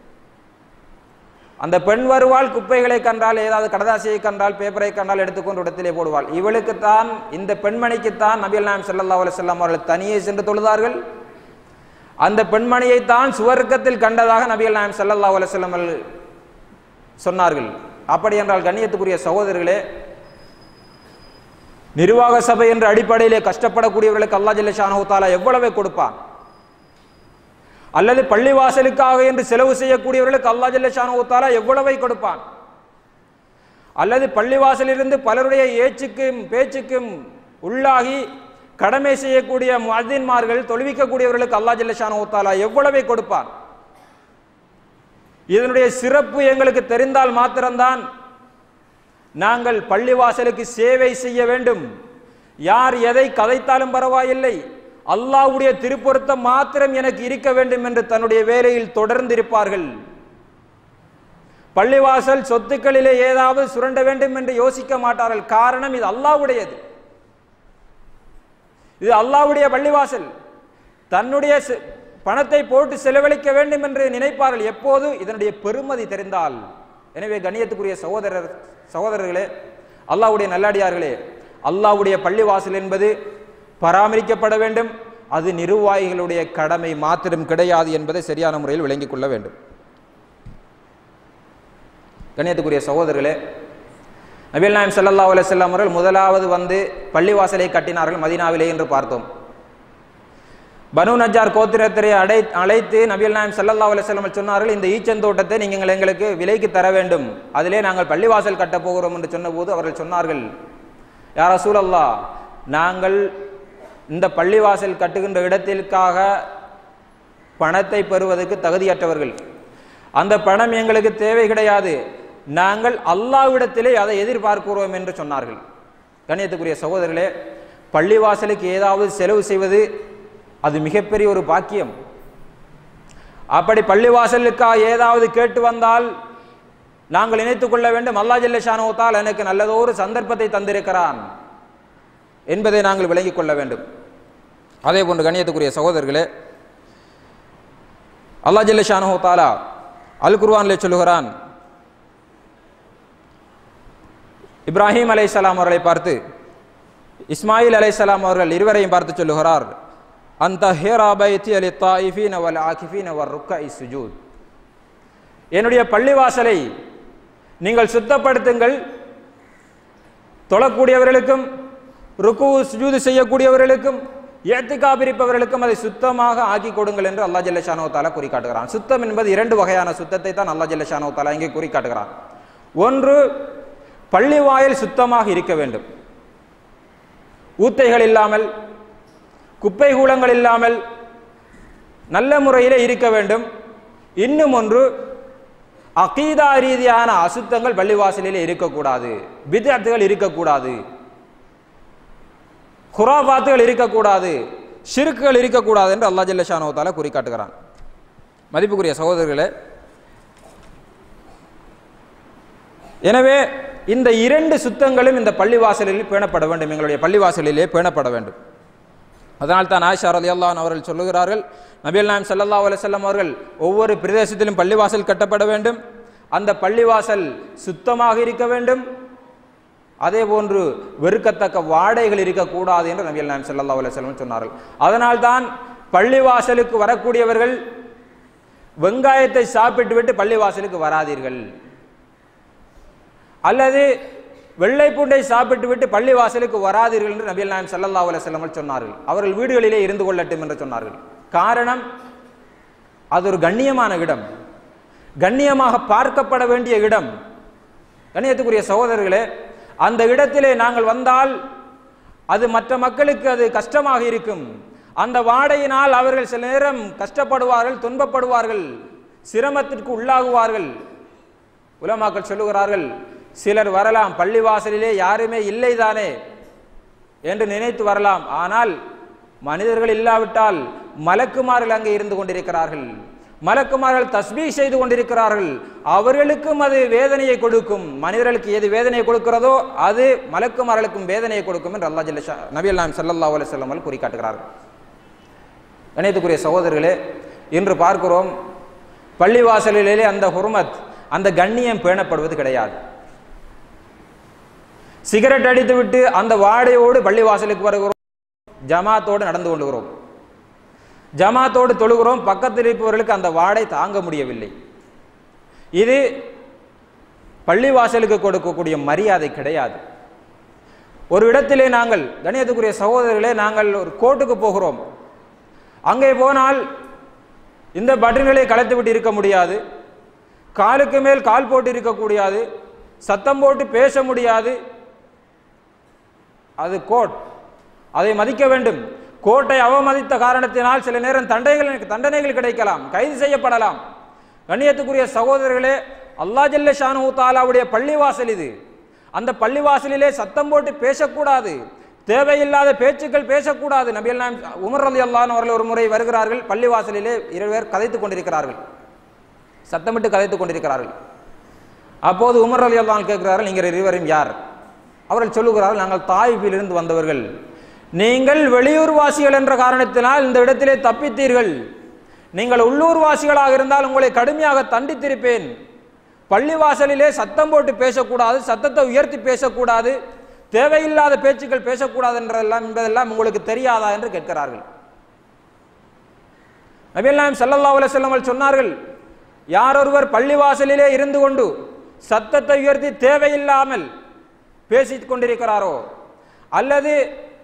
அந்த பெண் வருவாள் குப்பைகளை கண்டால் ஏதாவது கடதாசியை கண்டால் பேப்பரை கண்டால் எடுத்துக்கொண்டு இடத்திலே போடுவாள் இவளுக்குத்தான் இந்த பெண்மணிக்குத்தான் நபிகள் நாயம் ஸல்லல்லாஹு அலைஹி வஸல்லம் அவர்கள் தனியே சென்று தொழுதார்கள் அந்த பெண்மணியை தான் சுவர்க்கத்தில் கண்டதாக நபிகள் நாயம் ஸல்லல்லாஹு அலைஹி வஸல்லம் அவர்கள் சொன்னார்கள் அப்படி என்றால் கண்ணியத்துக்குரிய சகோதரர்களே நிர்வாக சபை என்ற அடிப்படையிலே கஷ்டப்படக்கூடியவர்களுக்கு அல்லாஹ் ஜல்ல ஷானஹு தஆலா எவ்வளவு கொடுப்பான் அல்லது பள்ளிவாசலுக்காக என்று செலவு செய்யக்கூடியவர்களுக்கு அல்லாஹ் ஜல்ல ஷானஹு தஆலா எவ்வளவை கொடுப்பான் அல்லது பள்ளிவாசலிலிருந்து பலருடைய ஏச்சுக்கும் பேச்சுக்கும் உள்ளாகி கடமை செய்யக்கூடிய முஅத்தின்மார்கள் தொழுவிக்கக்கூடியவர்களுக்கு அல்லாஹ் ஜல்ல ஷானஹு தஆலா எவ்வளவை கொடுப்பான் இதனுடைய சிறப்பு எங்களுக்கு தெரிந்தால் மாத்திரம்தான் நாங்கள் பள்ளிவாசலுக்கு சேவை செய்ய வேண்டும் யார் எதை கதைத்தாலும் பரவாயில்லை அல்லாஹ்வுடைய திருப்பொருத்தம் மாத்திரம் எனக்கு இருக்க வேண்டும் என்று தன்னுடைய வேலையில் தொடர்ந்து இருப்பார்கள் பள்ளிவாசல் சொத்துக்களிலே ஏதாவது சுரண்ட வேண்டும் என்று யோசிக்க மாட்டார்கள் காரணம் இது அல்லாஹ்வுடையது இது அல்லாஹ்வுடைய பள்ளிவாசல் தன்னுடைய செ- பணத்தை போட்டு செலவழிக்க வேண்டும் என்று நினைப்பார்கள் எப்போது இதனுடைய பெருமதி தெரிந்தால் எனவே கண்ணியத்துக்குரிய சகோதரர் சகோதரர்களே அல்லாஹ்வுடைய நல்லடியார்களே அல்லாஹ்வுடைய பள்ளிவாசல் என்பது பராமரிக்கப்பட வேண்டும் அது நிர்வாகிகளுடைய கடமை மாத்திரம் கிடையாது என்பதை சரியான முறையில் விளங்கிக் கொள்ள வேண்டும் கண்ணியத்துக்குரிய சகோதரர்களே நபிகள் நாயம் ஸல்லல்லாஹு அலைஹி வஸல்லம் அவர்கள் முதலாவது வந்து பள்ளிவாசலை கட்டினார்கள் மதீனாவிலே என்று பார்த்தோம் பனு நஜார் கோத்திரத்தை அடை அழைத்து நபிகள் நாயம் ஸல்லல்லாஹு அலைஹி வஸல்லம் சொன்னார்கள் இந்த ஈச்சந்தோட்டத்தை நீங்கள் எங்களுக்கு விலைக்கு தர வேண்டும் அதிலே நாங்கள் பள்ளிவாசல் கட்டப் போகிறோம் என்று சொன்னபோது அவர்கள் சொன்னார்கள் யார் ரசூலல்லா நாங்கள் இந்த பள்ளிவாசல் கட்டுகின்ற இடத்திற்காக பணத்தை பெறுவதற்கு தகுதியற்றவர்கள் அந்த பணம் எங்களுக்கு தேவை கிடையாது நாங்கள் அல்லாவிடத்திலே அதை எதிர்பார்க்கிறோம் என்று சொன்னார்கள் கண்ணியத்துக்குரிய சகோதரர்களே பள்ளிவாசலுக்கு ஏதாவது செலவு செய்வது அது மிகப்பெரிய ஒரு பாக்கியம் அப்படி பள்ளிவாசலுக்காக ஏதாவது கேட்டு வந்தால் நாங்கள் நினைத்துக் கொள்ள வேண்டும் அல்லா ஜல்லஷானுவத்தால் எனக்கு நல்லதொரு சந்தர்ப்பத்தை தந்திருக்கிறான் என்பதை நாங்கள் விளங்கிக் கொள்ள வேண்டும் அதே போன்று கண்ணியத்துக்குரிய சகோதரர்களே அல்லா ஜல்லஷானு தாலா அல் குர்வானிலே சொல்லுகிறான் இப்ராஹிம் அலைஹிஸ்ஸலாம் அவர்களை பார்த்து இஸ்மாயில் அலைஹிஸ்ஸலாம் அவர்கள் இருவரையும் பார்த்து சொல்லுகிறார் அந்த ஹேராபைத்தி அலி தாயிஃபீன் வல் ஆகிஃபீன் அவர் ருக்க சுஜூத் என்னுடைய பள்ளிவாசலை நீங்கள் சுத்தப்படுத்துங்கள் தொழக்கூடியவர்களுக்கும் ருக்கு சுஜூது செய்யக்கூடியவர்களுக்கும் ஏத்துக்கா பிரிப்பவர்களுக்கும் அதை சுத்தமாக ஆக்கி கொடுங்கள் என்று அல்லா ஜல்லஷானோ தாலா குறி காட்டுகிறான் சுத்தம் என்பது இரண்டு வகையான சுத்தத்தை தான் அல்லா ஜல்லஷானோ தாலா இங்கே குறி காட்டுகிறான் ஒன்று பள்ளி வாயில் சுத்தமாக இருக்க வேண்டும் ஊத்தைகள் இல்லாமல் குப்பை கூலங்கள் இல்லாமல் நல்ல முறையிலே இருக்க வேண்டும் இன்னும் ஒன்று அகீதா ரீதியான அசுத்தங்கள் பள்ளிவாசலிலே இருக்கக்கூடாது பிதத்துகள் இருக்கக்கூடாது குராபாத்துகள் இருக்கக்கூடாது ஷிருக்குகள் இருக்கக்கூடாது என்று அல்லா ஜல்லஷானோத்தால குறி காட்டுகிறான் மதிப்புக்குரிய சகோதரர்களே எனவே இந்த இரண்டு சுத்தங்களும் இந்த பள்ளிவாசலில் பேணப்பட வேண்டும் எங்களுடைய பள்ளிவாசலிலே பேணப்பட வேண்டும் அதனால் தான் ஆயிஷா ரலி அல்லான் அவர்கள் சொல்லுகிறார்கள் நபில் நாயம் சல்லா அலுவலம் அவர்கள் ஒவ்வொரு பிரதேசத்திலும் பள்ளிவாசல் கட்டப்பட வேண்டும் அந்த பள்ளிவாசல் சுத்தமாக இருக்க வேண்டும் அதே போன்று வெறுக்கத்தக்க வாடைகள் இருக்கக்கூடாது என்று நபிகள் நாயம் சல்லா அலுவலம் சொன்னார்கள் அதனால் தான் பள்ளிவாசலுக்கு வரக்கூடியவர்கள் வெங்காயத்தை சாப்பிட்டு விட்டு பள்ளிவாசலுக்கு வராதீர்கள் அல்லது வெள்ளை பூண்டை சாப்பிட்டு விட்டு பள்ளி வாசலுக்கு வராதீர்கள் என்று நபிகள் நாயம் சல்லல்லா அலுவலம் சொன்னார்கள் அவர்கள் வீடுகளிலே இருந்து கொள்ளட்டும் என்று சொன்னார்கள் காரணம் அது ஒரு கண்ணியமான இடம் கண்ணியமாக பார்க்கப்பட வேண்டிய இடம் கண்ணியத்துக்குரிய சகோதரர்களே அந்த இடத்திலே நாங்கள் வந்தால் அது மற்ற மக்களுக்கு அது கஷ்டமாக இருக்கும் அந்த வாடையினால் அவர்கள் சில நேரம் கஷ்டப்படுவார்கள் துன்பப்படுவார்கள் சிரமத்திற்கு உள்ளாகுவார்கள் உலமாக்கள் சொல்லுகிறார்கள் சிலர் வரலாம் பள்ளிவாசலிலே யாருமே இல்லைதானே என்று நினைத்து வரலாம் ஆனால் மனிதர்கள் இல்லாவிட்டால் மலக்குமார்கள் அங்கே இருந்து கொண்டிருக்கிறார்கள் மலக்குமார்கள் தஸ்பீ செய்து கொண்டிருக்கிறார்கள் அவர்களுக்கும் அது வேதனையை கொடுக்கும் மனிதர்களுக்கு எது வேதனையை கொடுக்கிறதோ அது மலக்குமார்களுக்கும் வேதனையை கொடுக்கும் என்று அல்லா ஜல்லஷா நபி அல்லாம் சல்லா அலுவலம் குறி காட்டுகிறார்கள் கணியத்துக்குரிய சகோதரர்களே இன்று பார்க்கிறோம் பள்ளிவாசலிலே அந்த ஹுர்மத் அந்த கண்ணியம் பேணப்படுவது கிடையாது சிகரெட் அடித்து விட்டு அந்த வாடையோடு பள்ளிவாசலுக்கு வருகிறோம் ஜமாத்தோடு நடந்து கொண்டுகிறோம் ஜமாத்தோடு தொழுகிறோம் பக்கத்தில் இருப்பவர்களுக்கு அந்த வாடை தாங்க முடியவில்லை இது பள்ளிவாசலுக்கு கொடுக்கக்கூடிய மரியாதை கிடையாது ஒரு இடத்திலே நாங்கள் கணியத்துக்குரிய சகோதரர்களே நாங்கள் ஒரு கோர்ட்டுக்கு போகிறோம் அங்கே போனால் இந்த பட்டன்களை கலைத்து விட்டு இருக்க முடியாது காலுக்கு மேல் கால் போட்டு இருக்கக்கூடாது சத்தம் போட்டு பேச முடியாது அது கோட் அதை மதிக்க வேண்டும் கோட்டை அவமதித்த காரணத்தினால் சில நேரம் தண்டைகள் தண்டனைகள் கிடைக்கலாம் கைது செய்யப்படலாம் கண்ணியத்துக்குரிய சகோதரர்களே அல்லா ஜல்ல ஷானு தாலாவுடைய பள்ளிவாசல் இது அந்த பள்ளிவாசலிலே சத்தம் போட்டு பேசக்கூடாது தேவையில்லாத பேச்சுக்கள் பேசக்கூடாது நபியல் நாம் உமர் அலி அல்லான் அவர்கள் ஒரு முறை வருகிறார்கள் பள்ளிவாசலிலே இருவர் கதைத்துக் கொண்டிருக்கிறார்கள் சத்தமிட்டு கதைத்துக் கொண்டிருக்கிறார்கள் அப்போது உமர் அலி அல்லான் கேட்கிறார்கள் நீங்கள் இருவரும் யார் அவர்கள் சொல்லுகிறார்கள் நாங்கள் தாய்பிலிருந்து வந்தவர்கள் நீங்கள் வெளியூர் வாசிகள் என்ற காரணத்தினால் இந்த இடத்திலே தப்பித்தீர்கள் நீங்கள் உள்ளூர் வாசிகளாக இருந்தால் உங்களை கடுமையாக தண்டித்திருப்பேன் பள்ளிவாசலிலே சத்தம் போட்டு பேசக்கூடாது சத்தத்தை உயர்த்தி பேசக்கூடாது தேவையில்லாத பேச்சுக்கள் பேசக்கூடாது என்றதெல்லாம் என்பதெல்லாம் உங்களுக்கு தெரியாதா என்று கேட்கிறார்கள் நபியல்லாம் சல்லல்லா அலுவலம் சொன்னார்கள் யாரொருவர் பள்ளிவாசலிலே இருந்து கொண்டு சத்தத்தை உயர்த்தி தேவையில்லாமல் பேசிக் கொண்டிருக்கிறாரோ அல்லது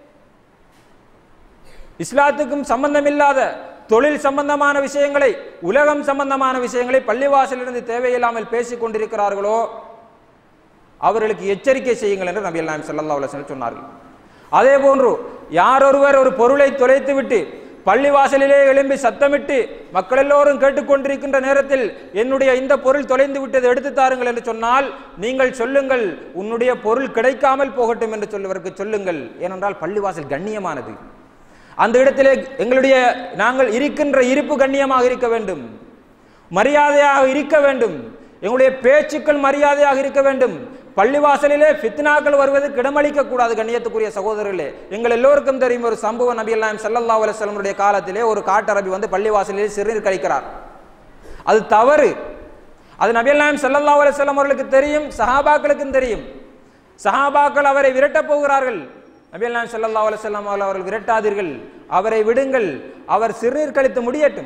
இஸ்லாத்துக்கும் சம்பந்தமில்லாத தொழில் சம்பந்தமான விஷயங்களை உலகம் சம்பந்தமான விஷயங்களை பள்ளிவாசலிருந்து தேவையில்லாமல் பேசிக் கொண்டிருக்கிறார்களோ அவர்களுக்கு எச்சரிக்கை செய்யுங்கள் என்று நபி அல்லாம் சல்லா அலுவலம் சொன்னார்கள் அதே போன்று யாரொருவர் ஒரு பொருளை தொலைத்து விட்டு பள்ளிவாசலிலே எழும்பி சத்தமிட்டு மக்கள் எல்லோரும் கேட்டுக்கொண்டிருக்கின்ற நேரத்தில் என்னுடைய இந்த பொருள் தொலைந்து விட்டது எடுத்து தாருங்கள் என்று சொன்னால் நீங்கள் சொல்லுங்கள் உன்னுடைய பொருள் கிடைக்காமல் போகட்டும் என்று சொல்லுவதற்கு சொல்லுங்கள் ஏனென்றால் பள்ளிவாசல் கண்ணியமானது அந்த இடத்திலே எங்களுடைய நாங்கள் இருக்கின்ற இருப்பு கண்ணியமாக இருக்க வேண்டும் மரியாதையாக இருக்க வேண்டும் எங்களுடைய பேச்சுக்கள் மரியாதையாக இருக்க வேண்டும் பள்ளிவாசலிலே ஃபித்னாக்கள் வருவதற்கு இடமளிக்க கூடாது கண்ணியத்துக்குரிய சகோதரர்களே எங்கள் எல்லோருக்கும் தெரியும் ஒரு சம்பவம் நபி அல்லாஹ் ஸல்லல்லாஹு அலைஹி வஸல்லமுடைய காலத்திலே ஒரு காட்டரபி வந்து பள்ளிவாசலிலே சிறுநீர் கழிக்கிறார் அது தவறு அது நபி அல்லாஹ் ஸல்லல்லாஹு அலைஹி வஸல்லம் அவர்களுக்கு தெரியும் சஹாபாக்களுக்கும் தெரியும் சஹாபாக்கள் அவரை விரட்டப் போகிறார்கள் நபி அல்லாஹ் ஸல்லல்லாஹு அலைஹி வஸல்லம் அவர்கள் விரட்டாதீர்கள் அவரை விடுங்கள் அவர் சிறுநீர் கழித்து முடியட்டும்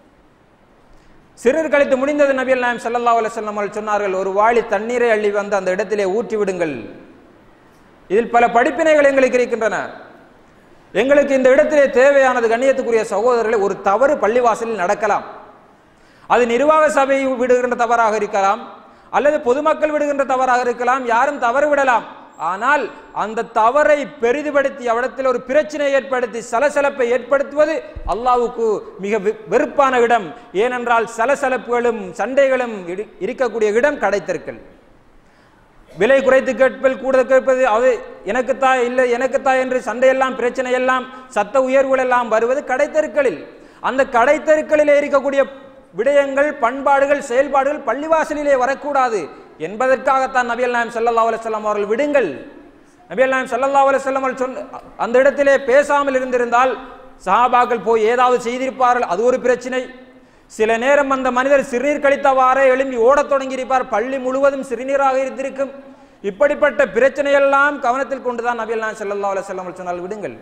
சிறுநீர் கழித்து முடிந்தது நபி அல்லாஹ் ஸல்லல்லாஹு அலைஹி வஸல்லம் அவர்கள் சொன்னார்கள் ஒரு வாளி தண்ணீரை அள்ளி வந்து அந்த இடத்திலே ஊற்றி விடுங்கள் இதில் பல படிப்பினைகள் எங்களுக்கு இருக்கின்றன எங்களுக்கு இந்த இடத்திலே தேவையானது கண்ணியத்துக்குரிய சகோதரர்களை ஒரு தவறு பள்ளிவாசலில் நடக்கலாம் அது நிர்வாக சபை விடுகின்ற தவறாக இருக்கலாம் அல்லது பொதுமக்கள் விடுகின்ற தவறாக இருக்கலாம் யாரும் தவறு விடலாம் ஆனால் அந்த தவறை பெரிதுபடுத்தி அவ்விடத்தில் ஒரு பிரச்சனை ஏற்படுத்தி சலசலப்பை ஏற்படுத்துவது அல்லாவுக்கு மிக வெ- வெறுப்பான இடம் ஏனென்றால் சலசலப்புகளும் சண்டைகளும் இடி- இருக்கக்கூடிய இடம் கடைத்தெருக்கள் விலை குறைத்து கேட்பல் கூட கேட்பது அது எனக்குத்தா இல்லை எனக்குத்தா என்று சண்டையெல்லாம் பிரச்சனை எல்லாம் சத்த உயர்வுகள் எல்லாம் வருவது கடைத்தெருக்களில் அந்த கடைத்தெருக்களிலே இருக்கக்கூடிய விடயங்கள் பண்பாடுகள் செயல்பாடுகள் பள்ளிவாசலிலே வரக்கூடாது என்பதற்காகத்தான் நபியல் நாயம் ஸல்லல்லாஹு அலைஹி வஸல்லம் அவர்கள் விடுங்கள் நபியல் நாயம் ஸல்லல்லாஹு அலைஹி வஸல்லம் அவர்கள் சொன்ன அந்த இடத்திலே பேசாமல் இருந்திருந்தால் சஹாபாக்கள் போய் ஏதாவது செய்திருப்பார்கள் அது ஒரு பிரச்சனை சில நேரம் அந்த மனிதர் சிறுநீர் கழித்தவாறே எழும்பி ஓடத் தொடங்கியிருப்பார் பள்ளி முழுவதும் சிறுநீராக இருந்திருக்கும் இப்படிப்பட்ட பிரச்சனையெல்லாம் கவனத்தில் கொண்டுதான் நபியல் நாயம் ஸல்லல்லாஹு அலைஹி வஸல்லம் அவர்கள் சொன்னால் விடுங்கள்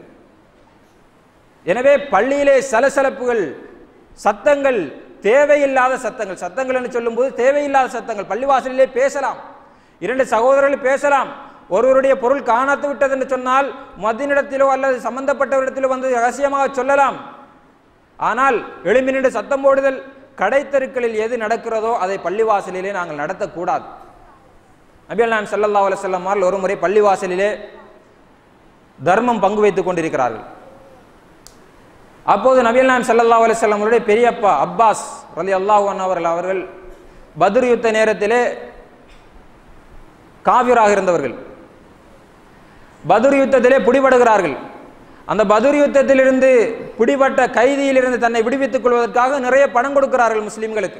எனவே பள்ளியிலே சலசலப்புகள் சத்தங்கள் தேவையில்லாத சத்தங்கள் சத்தங்கள் என்று சொல்லும்போது தேவையில்லாத சத்தங்கள் பள்ளிவாசலிலே பேசலாம் இரண்டு சகோதரர்கள் பேசலாம் ஒருவருடைய பொருள் காணாத்து விட்டது என்று சொன்னால் மதினிடத்திலோ அல்லது சம்பந்தப்பட்டவரிடத்திலோ வந்து ரகசியமாக சொல்லலாம் ஆனால் எழும்பி நின்று சத்தம் போடுதல் கடைத்தெருக்களில் எது நடக்கிறதோ அதை பள்ளிவாசலிலே நாங்கள் நடத்தக்கூடாது நபிகள் நாயம் ஸல்லல்லாஹு அலைஹி வஸல்லம் அவர்கள் ஒரு முறை பள்ளிவாசலிலே தர்மம் பங்கு வைத்துக் கொண்டிருக்கிறார்கள் அப்போது நபிகள் நாயம் ஸல்லல்லாஹு அலைஹி வஸல்லம் அவருடைய பெரியப்பா அப்பாஸ் ரலியல்லாஹு அன்ஹு அவர்கள் அவர்கள் பத்ர் யுத்த நேரத்திலே காவிராக இருந்தவர்கள் பதுர் யுத்தத்திலே பிடிபடுகிறார்கள் அந்த பதுர் யுத்தத்திலிருந்து பிடிபட்ட கைதியிலிருந்து தன்னை விடுவித்துக் கொள்வதற்காக நிறைய பணம் கொடுக்கிறார்கள் முஸ்லிம்களுக்கு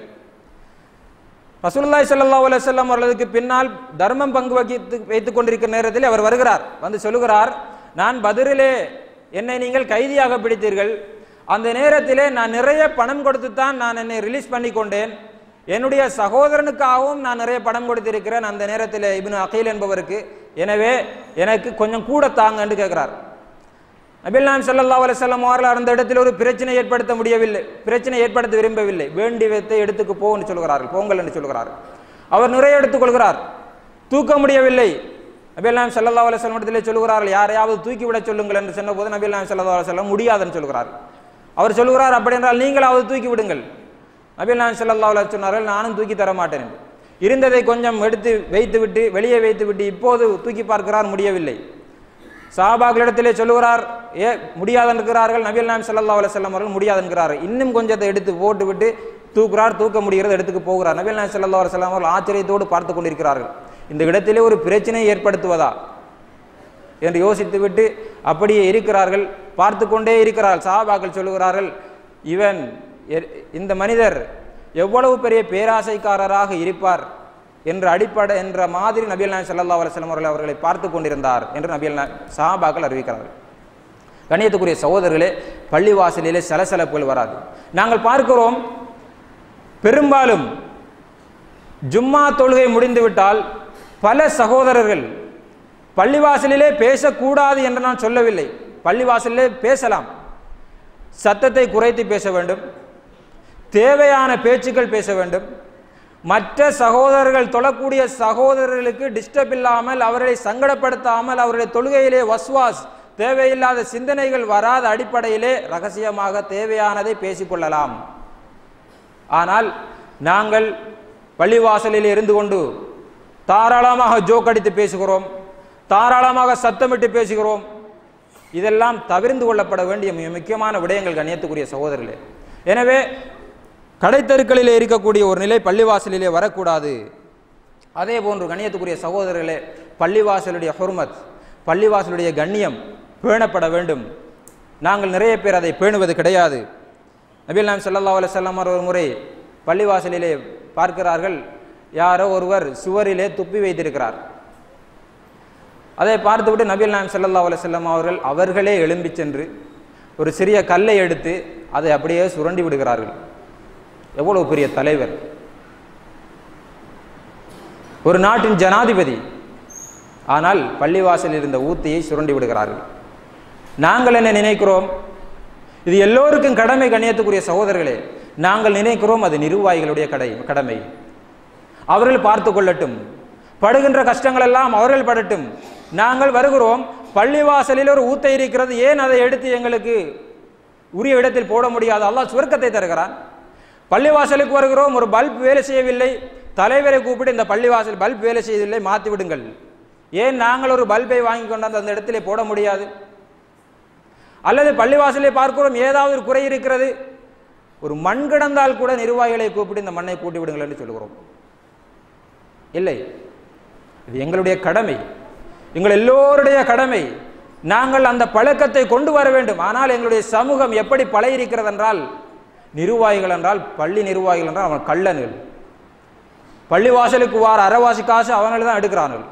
ரசூலுல்லாஹி ஸல்லல்லாஹு அலைஹி வஸல்லம் அவர்களுக்கு பின்னால் தர்மம் பங்கு வகித்து வைத்துக் கொண்டிருக்கிற நேரத்தில் அவர் வருகிறார் வந்து சொல்லுகிறார் நான் பதுரிலே என்னை நீங்கள் கைதியாக பிடித்தீர்கள் அந்த நேரத்திலே நான் நிறைய பணம் கொடுத்து தான் நான் என்னை ரிலீஸ் பண்ணி கொண்டேன் என்னுடைய சகோதரனுக்காகவும் நான் நிறைய பணம் கொடுத்திருக்கிறேன் அந்த நேரத்தில் இப்னு அகீல் என்பவருக்கு எனவே எனக்கு கொஞ்சம் கூட தாங்க என்று கேட்கிறார் நபில் நாம் ஸல்லல்லாஹு அலைஹி வஸல்லம் அவர்கள் அந்த இடத்தில் ஒரு பிரச்சனை ஏற்படுத்த முடியவில்லை பிரச்சனை ஏற்படுத்த விரும்பவில்லை வேண்டி வைத்த இடத்துக்கு போ என்று சொல்கிறார்கள் போங்கள் என்று சொல்கிறார்கள் அவர் நிறைய எடுத்துக்கொள்கிறார் தூக்க முடியவில்லை நபில் நாம் ஸல்லல்லாஹு அலைஹி வஸல்லம் இடத்திலே சொல்கிறார்கள் யாரையாவது தூக்கி விட சொல்லுங்கள் என்று சொன்னபோது நபில் நாம் ஸல்லல்லாஹு அலைஹி வஸல்லம் முடியாதுன்னு சொல்கிறார் அவர் சொல்கிறார் அப்படி என்றால் நீங்களாவது தூக்கி விடுங்கள் நபில் நாம் ஸல்லல்லாஹு அலைஹி வஸல்லம் சொன்னார்கள் நானும் தூக்கி தர மாட்டேன் என்று இருந்ததை கொஞ்சம் எடுத்து வைத்துவிட்டு வெளியே வைத்துவிட்டு இப்போது தூக்கி பார்க்கிறார் முடியவில்லை சஹாபாக்களிடத்திலே சொல்லுகிறார் ஏ முடியாது என்கிறார்கள் நபிகள் நாயம் ஸல்லல்லாஹு அலைஹி வஸல்லம் அவர்கள் முடியாது என்கிறார்கள் இன்னும் கொஞ்சத்தை எடுத்து போட்டு விட்டு தூக்குறார் தூக்க முடிகிறது எடுத்துக்கு போகிறார் நபிகள் நாயம் ஸல்லல்லாஹு அலைஹி வஸல்லம் அவர்கள் ஆச்சரியத்தோடு பார்த்து கொண்டிருக்கிறார்கள் இந்த இடத்திலே ஒரு பிரச்சனையை ஏற்படுத்துவதா என்று யோசித்துவிட்டு அப்படியே இருக்கிறார்கள் பார்த்து கொண்டே இருக்கிறார்கள் சஹாபாக்கள் சொல்லுகிறார்கள் இவன் எ- இந்த மனிதர் எவ்வளவு பெரிய பேராசைக்காரராக இருப்பார் என்ற அடிப்படை என்ற மாதிரி நபிகள் நாயம் ஸல்லல்லாஹு அலைஹி வஸல்லம் அவர்கள் அவர்களை பார்த்து கொண்டிருந்தார் என்று நபிகள் நாயம் சஹாபாக்கள் அறிவிக்கிறார்கள் கண்ணியத்துக்குரிய சகோதரர்களே பள்ளிவாசலிலே சலசலப்புகள் வராது நாங்கள் பார்க்கிறோம் பெரும்பாலும் ஜும்மா தொழுகை முடிந்துவிட்டால் பல சகோதரர்கள் பள்ளிவாசலிலே பேசக்கூடாது என்று நான் சொல்லவில்லை பள்ளிவாசலிலே பேசலாம் சத்தத்தை குறைத்து பேச வேண்டும் தேவையான பேச்சுக்கள் பேச வேண்டும் மற்ற சகோதரர்கள் தொழக்கூடிய சகோதரர்களுக்கு டிஸ்டர்ப் இல்லாமல் அவர்களை சங்கடப்படுத்தாமல் அவருடைய தொழுகையிலே வஸ்வாஸ் தேவையில்லாத சிந்தனைகள் வராத அடிப்படையிலே ரகசியமாக தேவையானதை பேசிக்கொள்ளலாம் ஆனால் நாங்கள் பள்ளிவாசலில் இருந்து கொண்டு தாராளமாக ஜோக் அடித்து பேசுகிறோம் தாராளமாக சத்தமிட்டு பேசுகிறோம் இதெல்லாம் தவிர்ந்து கொள்ளப்பட வேண்டிய மிக முக்கியமான விடயங்கள் கண்ணியத்துக்குரிய சகோதரர்களே எனவே கடைத்தெருக்களிலே இருக்கக்கூடிய ஒரு நிலை பள்ளிவாசலிலே வரக்கூடாது அதே போன்று கண்ணியத்துக்குரிய சகோதரர்களே பள்ளிவாசலுடைய ஹுர்மத் பள்ளிவாசலுடைய கண்ணியம் பேணப்பட வேண்டும் நாங்கள் நிறைய பேர் அதை பேணுவது கிடையாது நபில் நாம் ஸல்லல்லாஹு அலைஹி வஸல்லம் அவர் ஒரு முறை பள்ளிவாசலிலே பார்க்கிறார்கள் யாரோ ஒருவர் சுவரிலே துப்பி வைத்திருக்கிறார் அதை பார்த்துவிட்டு நபிகள் நாயம் ஸல்லல்லாஹு அலைஹி வஸல்லம் அவர்கள் அவர்களே எழும்பி சென்று ஒரு சிறிய கல்லை எடுத்து அதை அப்படியே சுரண்டி விடுகிறார்கள் எவ்வளவு பெரிய தலைவர் ஒரு நாட்டின் ஜனாதிபதி ஆனால் பள்ளிவாசலில் இருந்த ஊத்தியை சுரண்டி விடுகிறார்கள் நாங்கள் என்ன நினைக்கிறோம் இது எல்லோருக்கும் கடமை கண்ணியத்துக்குரிய சகோதரர்களே நாங்கள் நினைக்கிறோம் அது நிர்வாகிகளுடைய கடை கடமை அவர்கள் பார்த்து கொள்ளட்டும் படுகின்ற கஷ்டங்கள் எல்லாம் அவர்கள் படட்டும் நாங்கள் வருகிறோம் பள்ளிவாசலில் ஒரு ஊத்தை இருக்கிறது ஏன் அதை எடுத்து எங்களுக்கு உரிய இடத்தில் போட முடியாது அல்லாஹ் சுவர்க்கத்தை தருகிறான் பள்ளிவாசலுக்கு வருகிறோம் ஒரு பல்ப் வேலை செய்யவில்லை தலைவரை கூப்பிட்டு இந்த பள்ளிவாசல் பல்ப் வேலை செய்யவில்லை மாற்றி விடுங்கள் ஏன் நாங்கள் ஒரு பல்பை வாங்கி கொண்டாந்து அந்த இடத்திலே போட முடியாது அல்லது பள்ளிவாசலை பார்க்கிறோம் ஏதாவது ஒரு குறை இருக்கிறது ஒரு மண் கிடந்தால் கூட நிர்வாகிகளை கூப்பிட்டு இந்த மண்ணை கூட்டி விடுங்கள் என்று சொல்கிறோம் இல்லை இது எங்களுடைய கடமை எங்கள் எல்லோருடைய கடமை நாங்கள் அந்த பழக்கத்தை கொண்டு வர வேண்டும் ஆனால் எங்களுடைய சமூகம் எப்படி பழகிருக்கிறது என்றால் நிர்வாகிகள் என்றால் பள்ளி நிர்வாகிகள் என்றால் அவன் கள்ளன்கள் பள்ளிவாசலுக்கு வார அறவாசி காசு அவர்கள் தான் எடுக்கிறார்கள்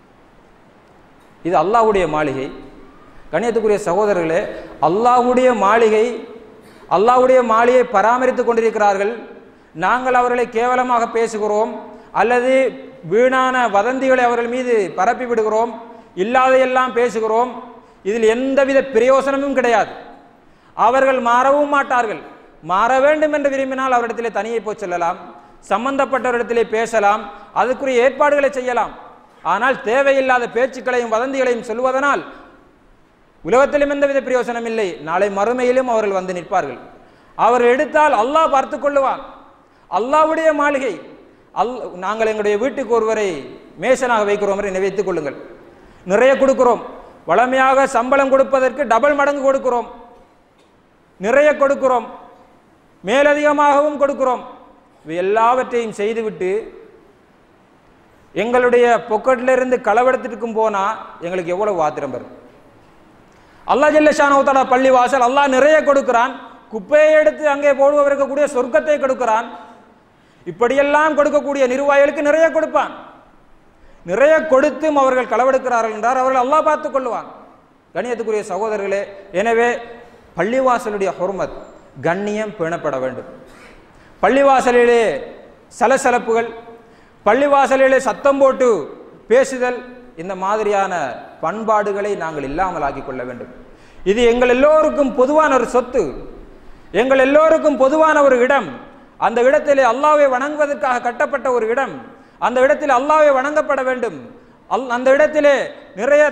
இது அல்லாஹ்வுடைய மாளிகை கண்ணியத்துக்குரிய சகோதரர்களே அல்லாஹ்வுடைய மாளிகை அல்லாஹ்வுடைய மாளிகை பராமரித்துக் கொண்டிருக்கிறார்கள் நாங்கள் அவர்களை கேவலமாக பேசுகிறோம் அல்லது வீணான வதந்திகளை அவர்கள் மீது பரப்பி விடுகிறோம் இல்லாதையெல்லாம் பேசுகிறோம் இதில் எந்தவித பிரயோசனமும் கிடையாது அவர்கள் மாறவும் மாட்டார்கள் மாற வேண்டும் என்று விரும்பினால் அவரிடத்திலே தனியே போய் செல்லலாம் சம்பந்தப்பட்டவரிடத்திலே பேசலாம் அதுக்குரிய ஏற்பாடுகளை செய்யலாம் ஆனால் தேவையில்லாத பேச்சுக்களையும் வதந்திகளையும் சொல்வதனால் உலகத்திலும் எந்தவித பிரயோசனம் இல்லை நாளை மறுமையிலும் அவர்கள் வந்து நிற்பார்கள் அவர் எடுத்தால் அல்லாஹ் பார்த்து கொள்ளுவான் அல்லாஹ்வுடைய மாளிகை அல் நாங்கள் எங்களுடைய வீட்டுக்கு ஒருவரை மேசனாக வைக்கிறோம் என்று நினைத்துக் கொள்ளுங்கள் நிறைய கொடுக்கிறோம் வளமையாக சம்பளம் கொடுப்பதற்கு டபுள் மடங்கு கொடுக்கிறோம் நிறைய கொடுக்கிறோம் மேலதிகமாகவும் கொடுக்கிறோம் இவை எல்லாவற்றையும் செய்துவிட்டு எங்களுடைய பொக்கெட்ல இருந்து களவெடுத்துட்டு போனா எங்களுக்கு எவ்வளவு ஆத்திரம் வரும் அல்லாஹ் ஜல்லஷானவத்தாலா பள்ளி வாசல் அல்லாஹ் நிறைய கொடுக்கிறான் குப்பையை எடுத்து அங்கே போடுவதற்கு கூடிய சொர்க்கத்தை கொடுக்கிறான் இப்படியெல்லாம் கொடுக்கக்கூடிய நிர்வாகிகளுக்கு நிறைய கொடுப்பான் நிறைய கொடுத்தும் அவர்கள் களவெடுக்கிறார்கள் என்றார் அவர்கள் அல்லாஹ் பார்த்துக் கொள்வான் கண்ணியத்துக்குரிய சகோதரர்களே எனவே பள்ளிவாசலுடைய ஹொர்மத் கண்ணியம் பேணப்பட வேண்டும் பள்ளிவாசலிலே சலசலப்புகள் பள்ளிவாசலிலே சத்தம் போட்டு பேசுதல் இந்த மாதிரியான பண்பாடுகளை நாங்கள் இல்லாமல் ஆக்கிக் கொள்ள வேண்டும் இது எங்கள் எல்லோருக்கும் பொதுவான ஒரு சொத்து எங்கள் எல்லோருக்கும் பொதுவான ஒரு இடம் அந்த இடத்திலே அல்லாவை வணங்குவதற்காக கட்டப்பட்ட ஒரு இடம் அந்த இடத்தில் அல்லாவை வணங்கப்பட வேண்டும் அல் அந்த இடத்திலே நிறைய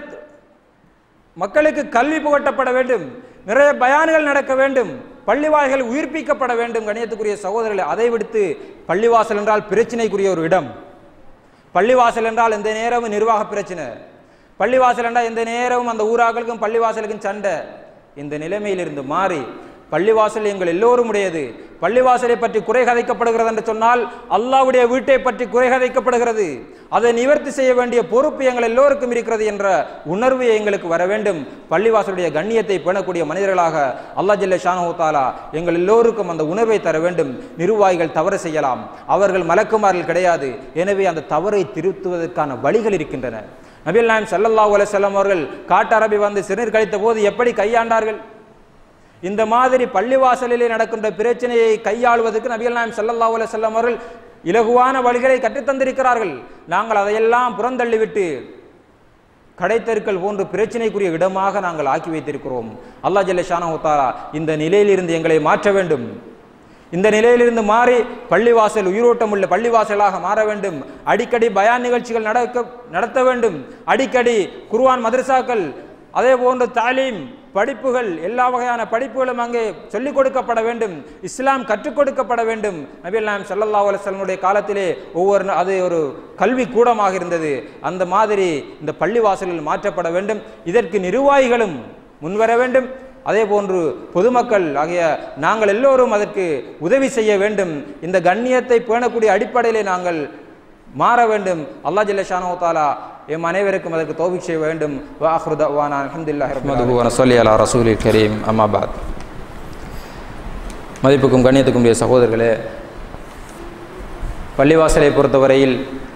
மக்களுக்கு கல்வி புகட்டப்பட வேண்டும் நிறைய பயான்கள் நடக்க வேண்டும் பள்ளிவாய்கள் உயிர்ப்பிக்கப்பட வேண்டும் கணியத்துக்குரிய சகோதரர்களை அதை விடுத்து பள்ளிவாசல் என்றால் பிரச்சனைக்குரிய ஒரு இடம் பள்ளிவாசல் என்றால் எந்த நேரமும் நிர்வாக பிரச்சனை பள்ளிவாசல் என்றால் எந்த நேரமும் அந்த ஊராக்களுக்கும் பள்ளிவாசலுக்கும் சண்டை இந்த நிலைமையிலிருந்து மாறி பள்ளிவாசல் எங்கள் எல்லோரும் உடையது பள்ளிவாசலை பற்றி குறை கதைக்கப்படுகிறது என்று சொன்னால் அல்லாவுடைய வீட்டை பற்றி குறை கதைக்கப்படுகிறது அதை நிவர்த்தி செய்ய வேண்டிய பொறுப்பு எங்கள் எல்லோருக்கும் இருக்கிறது என்ற உணர்வு எங்களுக்கு வர வேண்டும் பள்ளிவாசலுடைய கண்ணியத்தை பேணக்கூடிய மனிதர்களாக அல்லா ஜல்ல ஷானு தாலா எங்கள் எல்லோருக்கும் அந்த உணர்வை தர வேண்டும் நிர்வாகிகள் தவறு செய்யலாம் அவர்கள் மலக்குமார்கள் கிடையாது எனவே அந்த தவறை திருத்துவதற்கான வழிகள் இருக்கின்றன நபில் நாயம் சல்லல்லாஹு அலைஹி வஸல்லம் அவர்கள் காட்டு அரபி வந்து சிறுநீர் கழித்த போது எப்படி கையாண்டார்கள் இந்த மாதிரி பள்ளிவாசலிலே நடக்கின்ற பிரச்சனையை கையாளுவதற்கு நபிகள் நாயம் ஸல்லல்லாஹு அலைஹி வஸல்லம் அவர்கள் இலகுவான வழிகளை கற்றுத்தந்திருக்கிறார்கள் நாங்கள் அதையெல்லாம் புறந்தள்ளிவிட்டு கடைத்தெருக்கள் போன்று பிரச்சனைக்குரிய இடமாக நாங்கள் ஆக்கி வைத்திருக்கிறோம் அல்லாஹ் ஜல்ல ஷானஹு தஆலா இந்த நிலையிலிருந்து எங்களை மாற்ற வேண்டும் இந்த நிலையிலிருந்து மாறி பள்ளிவாசல் உயிரோட்டம் உள்ள பள்ளிவாசலாக மாற வேண்டும் அடிக்கடி பயான் நிகழ்ச்சிகள் நடக்க நடத்த வேண்டும் அடிக்கடி குர்ஆன் மதரசாக்கள் அதே போன்று தாலீம் படிப்புகள் எல்லா வகையான படிப்புகளும் அங்கே சொல்லிக் கொடுக்கப்பட வேண்டும் இஸ்லாம் கற்றுக் கொடுக்கப்பட வேண்டும் நபி நாம் சல்லல்லா அலுவலனுடைய காலத்திலே ஒவ்வொரு நா- அது ஒரு கல்வி கூடமாக இருந்தது அந்த மாதிரி இந்த பள்ளிவாசலில் மாற்றப்பட வேண்டும் இதற்கு நிர்வாகிகளும் முன்வர வேண்டும் அதே போன்று பொதுமக்கள் ஆகிய நாங்கள் எல்லோரும் அதற்கு உதவி செய்ய வேண்டும் இந்த கண்ணியத்தை பேணக்கூடிய அடிப்படையிலே நாங்கள் மாற வேண்டும் அல்லாஹ் ஜல்ல ஷானஹு தஆலா எம் அனைவருக்கும் அதற்கு தௌபிக் செய்ய வேண்டும் வாஹ்ரு தஅவானா அல்ஹம்துலில்லாஹி ரப்பில் ஆலமீன் வ நஸல்லி அலா ரசூலில் கரீம் அம்மா பாத் மதிப்புக்கும் கண்ணியத்துக்கும் உடைய சகோதரர்களே பள்ளிவாசலை பொறுத்தவரையில்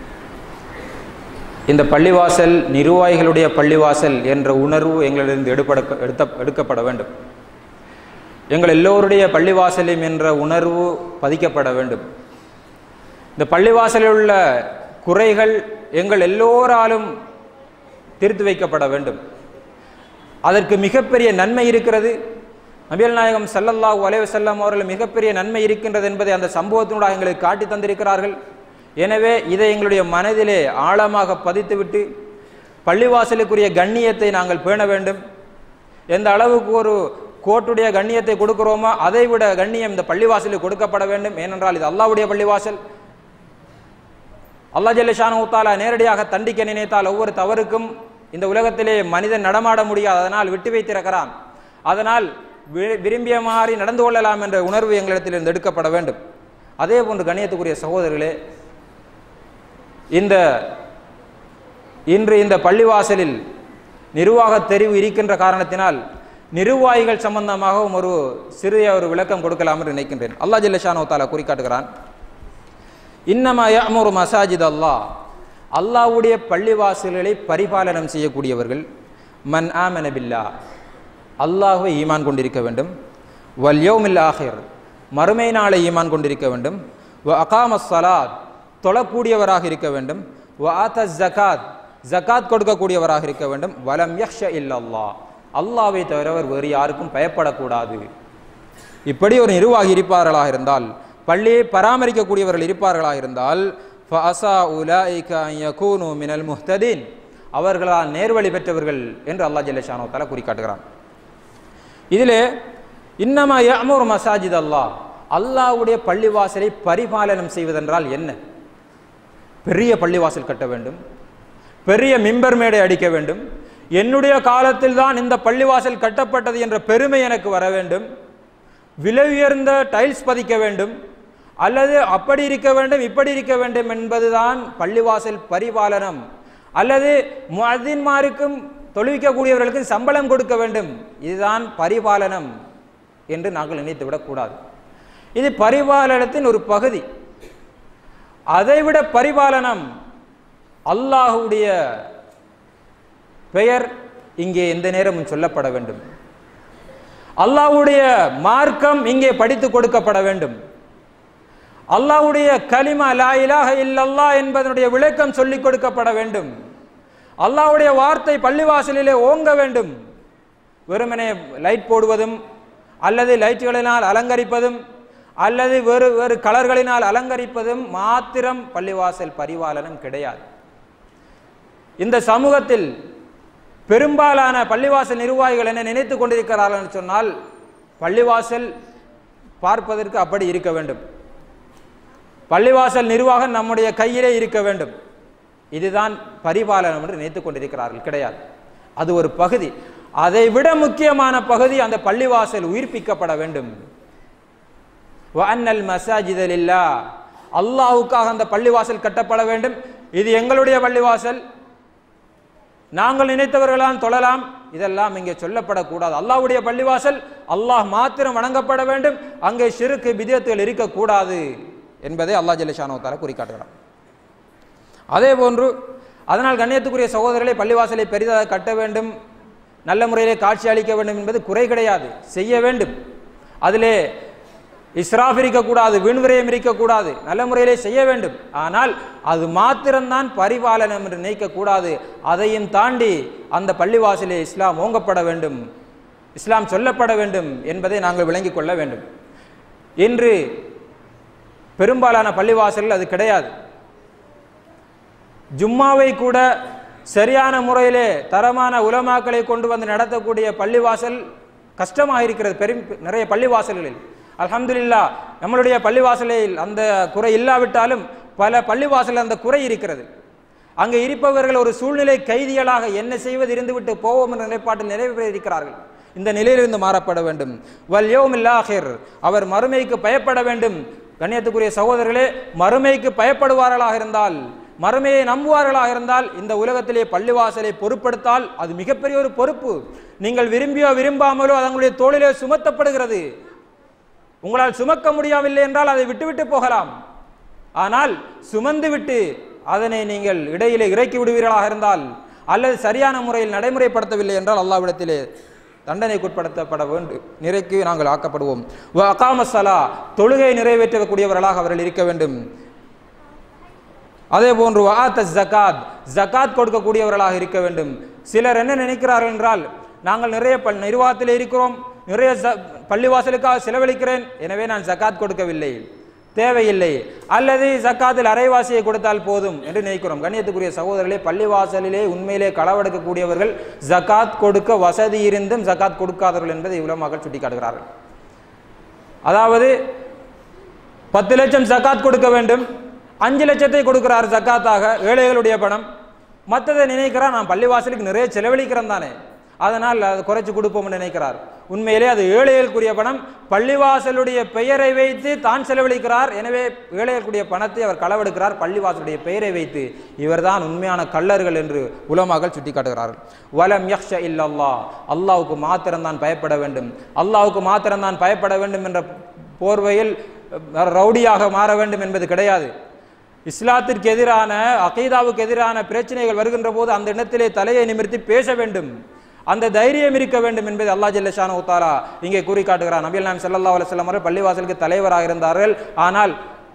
இந்த பள்ளிவாசல் நிர்வாகிகளுடைய பள்ளிவாசல் என்ற உணர்வு எங்களிலிருந்து எடுப்பட எடுத்த எடுக்கப்பட வேண்டும் எங்கள் எல்லோருடைய பள்ளிவாசலும் என்ற உணர்வு பதிக்கப்பட வேண்டும் இந்த பள்ளிவாசலில் உள்ள குறைகள் எங்கள் எல்லோராலும் தீர்த்து வைக்கப்பட வேண்டும் அதற்கு மிகப்பெரிய நன்மை இருக்கிறது நபிகள் நாயகம் ஸல்லல்லாஹு அலைஹி வஸல்லம் அவர்கள் மிகப்பெரிய நன்மை இருக்கின்றது என்பதை அந்த சம்பவத்தினூடாக எங்களுக்கு காட்டி தந்திருக்கிறார்கள் எனவே இதை எங்களுடைய மனதிலே ஆழமாக பதித்துவிட்டு பள்ளிவாசலுக்குரிய கண்ணியத்தை நாங்கள் பேண வேண்டும் எந்த அளவுக்கு ஒரு கோட்டுடைய கண்ணியத்தை கொடுக்கிறோமோ அதை விட கண்ணியம் இந்த பள்ளிவாசலுக்கு கொடுக்கப்பட வேண்டும் ஏனென்றால் இது அல்லாஹ்வுடைய பள்ளிவாசல் அல்லாஹ் ஜல்லிஷானு தாலா நேரடியாக தண்டிக்க நினைத்தால் ஒவ்வொரு தவறுக்கும் இந்த உலகத்திலே மனிதன் நடமாட முடியாது அதனால் விட்டு வைத்திருக்கிறான் அதனால் வி- விரும்பிய மாதிரி நடந்து கொள்ளலாம் என்ற உணர்வு எங்களிடத்திலிருந்து எடுக்கப்பட வேண்டும் அதே போன்று கண்ணியத்துக்குரிய சகோதரர்களே இந்த இன்று இந்த பள்ளிவாசலில் நிர்வாக தெரிவு இருக்கின்ற காரணத்தினால் நிர்வாகிகள் சம்பந்தமாகவும் ஒரு சிறிய ஒரு விளக்கம் கொடுக்கலாம் என்று நினைக்கின்றேன் அல்லாஹ் ஜல்லஷானோ தாலா குறிக்காட்டுகிறான் இன்னமா யஅமுரு மசாஜித் அல்லாஹ் அல்லாஹ்வுடைய பள்ளிவாசல்களை பரிபாலனம் செய்யக்கூடியவர்கள் மன் ஆமன பில்லா அல்லாஹ்வை ஈமான் கொண்டிருக்க வேண்டும் வல் யௌமில் ஆஹிர் மறுமை நாளை ஈமான் கொண்டிருக்க வேண்டும் வ அகாம சலாத் தொழக்கூடியவராக இருக்க வேண்டும் வ ஆத்த ஜகாத் ஜகாத் கொடுக்கக்கூடியவராக இருக்க வேண்டும் வலம் யக்ஷ இல்லல்லா அல்லாஹ்வை தவிரவர் வேறு யாருக்கும் பயப்படக்கூடாது இப்படி ஒரு நிர்வாகி இருப்பார்களாக இருந்தால் பள்ளியை பராமரிக்கக்கூடியவர்கள் இருப்பார்களாக இருந்தால் ஃபஅசா உலாயிக அன் யகூனு மினல் முஹ்ததீன் அவர்களால் நேர்வழி பெற்றவர்கள் என்று அல்லாஹ் ஜல்லஷானோ தஆலா குறிக்காட்டுகிறான் இதிலே இன்னமா யஅமுரு மசாஜித் அல்லாஹ் அல்லாஹ்வுடைய பள்ளிவாசலை பரிபாலனம் செய்வதென்றால் என்ன பெரிய பள்ளிவாசல் கட்ட வேண்டும் பெரிய மிம்பர் மேடை அடிக்க வேண்டும் என்னுடைய காலத்தில் தான் இந்த பள்ளிவாசல் கட்டப்பட்டது என்ற பெருமை எனக்கு வர வேண்டும் விலை உயர்ந்த டைல்ஸ் பதிக்க வேண்டும் அல்லது அப்படி இருக்க வேண்டும் இப்படி இருக்க வேண்டும் என்பதுதான் பள்ளிவாசல் பரிபாலனம் அல்லது முஅத்தின்மாருக்கும் தொழுவிக்கக்கூடியவர்களுக்கு சம்பளம் கொடுக்க வேண்டும் இதுதான் பரிபாலனம் என்று நாங்கள் நினைத்து விடக்கூடாது இது பரிபாலனத்தின் ஒரு பகுதி அதைவிட பரிபாலனம் அல்லாஹுடைய பெயர் இங்கே எந்த நேரமும் சொல்லப்பட வேண்டும் அல்லாஹ்வுடைய மார்க்கம் இங்கே படித்து கொடுக்கப்பட வேண்டும் அல்லாஹ்வுடைய கலிமா லா இலாஹ இல்லல்லாஹ் என்பதனுடைய விளக்கம் சொல்லிக் கொடுக்கப்பட வேண்டும் அல்லாஹ்வுடைய வார்த்தை பள்ளிவாசலிலே ஓங்க வேண்டும் வெறுமனே லைட் போடுவதும் அல்லது லைட்டுகளினால் அலங்கரிப்பதும் அல்லது வேறு வேறு கலர்களினால் அலங்கரிப்பதும் மாத்திரம் பள்ளிவாசல் பரிபாலனம் கிடையாது இந்த சமூகத்தில் பெரும்பாலான பள்ளிவாசல் நிர்வாகிகள் என்ன நினைத்து கொண்டிருக்கிறார்கள் என்று சொன்னால் பள்ளிவாசல் பார்ப்பதற்கு அப்படி இருக்க வேண்டும் பள்ளிவாசல் நிர்வாகம் நம்முடைய கையிலே இருக்க வேண்டும் இதுதான் பரிபாலனம் என்று நினைத்துக் கொண்டிருக்கிறார்கள் கிடையாது அது ஒரு பகுதி அதை விட முக்கியமான பகுதி அந்த பள்ளிவாசல் உயிர்ப்பிக்கப்பட வேண்டும் வஅன்னல் மசாஜிதலில்லா அல்லாஹ்வுக்காக அந்த பள்ளிவாசல் கட்டப்பட வேண்டும் இது எங்களுடைய பள்ளிவாசல் நாங்கள் நினைத்தவர்களால் தொழலாம் இதெல்லாம் இங்கே சொல்லப்படக்கூடாது அல்லாஹ்வுடைய பள்ளிவாசல் அல்லாஹ் மாத்திரம் வணங்கப்பட வேண்டும் அங்கே சிறுக்கு பிதியத்துகள் இருக்கக்கூடாது என்பதை அல்லாஹ் ஜல்லிஷானோ தால குறிக்காட்டுகிறான் அதே போன்று அதனால் கண்ணியத்துக்குரிய சகோதரர்களை பள்ளிவாசலை பெரிதாக கட்ட வேண்டும் நல்ல முறையிலே காட்சி அளிக்க வேண்டும் என்பது குறை கிடையாது செய்ய வேண்டும் அதிலே இஸ்ராஃப் இருக்கக்கூடாது வீண்விரயம் இருக்கக்கூடாது நல்ல முறையிலே செய்ய வேண்டும் ஆனால் அது மாத்திரம்தான் பரிபாலனம் என்று நினைக்கக்கூடாது அதையும் தாண்டி அந்த பள்ளிவாசலே இஸ்லாம் ஓங்கப்பட வேண்டும் இஸ்லாம் சொல்லப்பட வேண்டும் என்பதை நாங்கள் விளங்கிக் கொள்ள வேண்டும் இன்று பெரும்பாலான பள்ளிவாசல்கள் அது கிடையாது ஜும்மாவை கூட சரியான முறையிலே தரமான உலமாக்களை கொண்டு வந்து நடத்தக்கூடிய பள்ளிவாசல் கஷ்டமாக இருக்கிறது பெரும் நிறைய பள்ளிவாசல்களில் அல்ஹம்துலில்லா நம்மளுடைய பள்ளிவாசலில் அந்த குறை இல்லாவிட்டாலும் பல பள்ளிவாசல் அந்த குறை இருக்கிறது அங்கே இருப்பவர்கள் ஒரு சூழ்நிலை கைதிகளாக என்ன செய்வது இருந்துவிட்டு போவோம் என்ற நிலைப்பாட்டில் நிறைவு பெற இருக்கிறார்கள் இந்த நிலையிலிருந்து மாறப்பட வேண்டும் வல் யௌமில் ஆஹிர் அவர் மறுமைக்கு பயப்பட வேண்டும் கண்ணியத்துக்குரிய சகோதரர்களே மறுமைக்கு பயப்படுவார்களாக இருந்தால் மறுமையை நம்புவார்களாக இருந்தால் இந்த உலகத்திலே பள்ளிவாசலை பொறுப்படுத்தால் அது மிகப்பெரிய ஒரு பொறுப்பு நீங்கள் விரும்பியோ விரும்பாமலோ அது உங்களுடைய தோளிலே சுமத்தப்படுகிறது உங்களால் சுமக்க முடியவில்லை என்றால் அதை விட்டுவிட்டு போகலாம் ஆனால் சுமந்து விட்டு அதனை நீங்கள் இடையிலே இறக்கி விடுவீர்களாக இருந்தால் அல்லது சரியான முறையில் நடைமுறைப்படுத்தவில்லை என்றால் அல்லாவிடத்திலே தண்டனைக்குட்படுத்தப்பட வேண்டும் நிறைக்கு நாங்கள் ஆக்கப்படுவோம் வ அகாமசலா தொழுகை நிறைவேற்றக்கூடியவர்களாக அவர்கள் இருக்க வேண்டும் அதே போன்று வாத்த ஜகாத் ஜகாத் கொடுக்கக்கூடியவர்களாக இருக்க வேண்டும் சிலர் என்ன நினைக்கிறார்கள் என்றால் நாங்கள் நிறைய பல் நிர்வாகத்தில் இருக்கிறோம் நிறைய ஜ- பள்ளிவாசலுக்காக செலவழிக்கிறேன் எனவே நான் ஜகாத் கொடுக்கவில்லை தேவையில்லை அல்லது ஜக்காத்தில் அரைவாசியை கொடுத்தால் போதும் என்று நினைக்கிறோம் கண்ணியத்துக்குரிய சகோதரர்களே பள்ளிவாசலிலே உண்மையிலே களவெடுக்கக்கூடியவர்கள் ஜகாத் கொடுக்க வசதி இருந்தும் ஜகாத் கொடுக்காதவர்கள் என்பதை உலமாக்கள் சுட்டிக்காட்டுகிறார்கள் அதாவது பத்து லட்சம் ஜக்காத் கொடுக்க வேண்டும் அஞ்சு லட்சத்தை கொடுக்கிறார் ஜக்காத்தாக ஏழைகளுடைய பணம் மற்றதை நினைக்கிறார் நான் பள்ளிவாசலுக்கு நிறைய செலவழிக்கிறேன் தானே அதனால் அது குறைச்சு கொடுப்போம்னு நினைக்கிறார் உண்மையிலே அது ஏழைகளுக்குரிய பணம் பள்ளிவாசலுடைய பெயரை வைத்து தான் செலவழிக்கிறார் எனவே ஏழைகளுடைய பணத்தை அவர் களவெடுக்கிறார் பள்ளிவாசலுடைய பெயரை வைத்து இவர்தான் உண்மையான கள்ளர்கள் என்று உலமாக்கள் சுட்டிக்காட்டுகிறார்கள் வலம் யக்ஷ இல்லல்லா அல்லாவுக்கு மாத்திரம்தான் பயப்பட வேண்டும் அல்லாவுக்கு மாத்திரம்தான் பயப்பட வேண்டும் என்ற போர்வையில் அஹ், ரவுடியாக மாற வேண்டும் என்பது கிடையாது இஸ்லாத்திற்கு எதிரான அகீதாவுக்கு எதிரான பிரச்சனைகள் வருகின்ற போது அந்த இடத்திலே தலையை நிமிர்த்தி பேச வேண்டும் அந்த தைரியம் இருக்க வேண்டும் என்பதை அல்லாஹ் ஜல்லஷானு தாலா இங்கே கூறி காட்டுகிறார் நபிகள் நாயம் ஸல்லல்லாஹு அலைஹி வஸல்லம் அவர்கள் பள்ளிவாசலுக்கு தலைவராக இருந்தார்கள் ஆனால்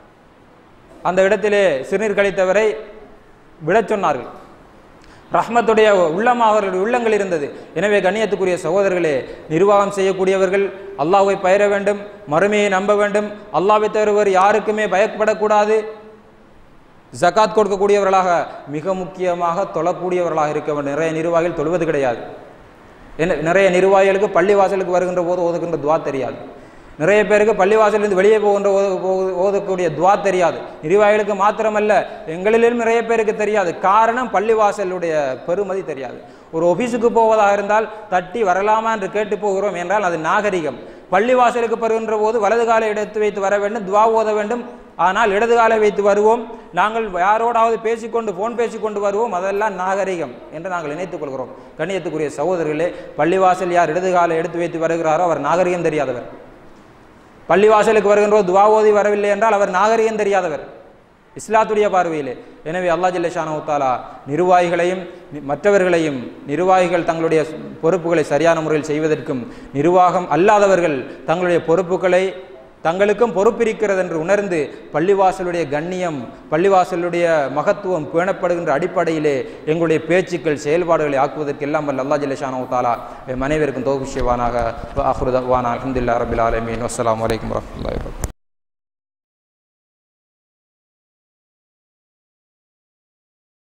அந்த இடத்திலே சிறுநீர் கழித்தவரை விடச் சொன்னார்கள் ரஹ்மத்துடைய உள்ளமாக அவர்களுடைய உள்ளங்கள் இருந்தது எனவே கண்ணியத்துக்குரிய சகோதரர்களே நிர்வாகம் செய்யக்கூடியவர்கள் அல்லாஹ்வை பயிர வேண்டும் மறுமையை நம்ப வேண்டும் அல்லாஹ்வை தருவர் யாருக்குமே பயப்படக்கூடாது ஜகாத் கொடுக்கக்கூடியவர்களாக மிக முக்கியமாக தொழக்கூடியவர்களாக இருக்க வேண்டும் நிறைய நிர்வாகிகள் தொழுவது கிடையாது என்ன நிறைய நிர்வாகிகளுக்கு பள்ளிவாசலுக்கு வருகின்ற போது ஓதுகின்ற துவா தெரியாது நிறைய பேருக்கு பள்ளிவாசலிருந்து வெளியே போகின்ற ஓது போ- ஓதக்கூடிய துவா தெரியாது நிர்வாகிகளுக்கு மாத்திரமல்ல எங்களிலும் நிறைய பேருக்கு தெரியாது காரணம் பள்ளிவாசலுடைய பெருமதி தெரியாது ஒரு ஆபீஸுக்கு போவதாக இருந்தால் தட்டி வரலாமா என்று கேட்டு போகிறோம் என்றால் அது நாகரிகம் பள்ளிவாசலுக்கு வருகின்ற போது வலது காலை எடுத்து வைத்து வர வேண்டும் துவா ஓத வேண்டும் ஆனால் இடது காலை வைத்து வருவோம் நாங்கள் யாரோடாவது பேசிக்கொண்டு ஃபோன் பேசிக்கொண்டு வருவோம் அதெல்லாம் நாகரிகம் என்று நாங்கள் நினைத்துக் கொள்கிறோம் கண்ணியத்துக்குரிய சகோதரர்களே பள்ளிவாசல் யார் இடது காலை எடுத்து வைத்து வருகிறாரோ அவர் நாகரிகம் தெரியாதவர் பள்ளிவாசலுக்கு வருகின்ற துவா ஓதி வரவில்லை என்றால் அவர் நாகரிகம் தெரியாதவர் இஸ்லாத்துடைய பார்வையிலே எனவே அல்லாஹ் ஜல்ல தாலா நிர்வாகிகளையும் நி- மற்றவர்களையும் நிர்வாகிகள் தங்களுடைய ஸ்- பொறுப்புகளை சரியான முறையில் செய்வதற்கும் நிர்வாகம் அல்லாதவர்கள் தங்களுடைய பொறுப்புகளை தங்களுக்கும் பொறுப்பிருக்கிறது என்று உணர்ந்து பள்ளிவாசலுடைய கண்ணியம் பள்ளிவாசலுடைய மகத்துவம் பேணப்படுகின்ற அடிப்படையிலே எங்களுடைய பேச்சுக்கள் செயல்பாடுகளை ஆக்குவதற்கு எல்லாம் வல்ல அல்லாஹ் ஜல்ல தாலா எம் அனைவருக்கும் தோகுஷியவானாக அஹ்ருதவானா அலமதுல்லா ரபில் ஆலமீன் வஸ்ஸலாமு அலைக்கும் வரஹ்மத்துல்லாஹி வபரகாத்துஹு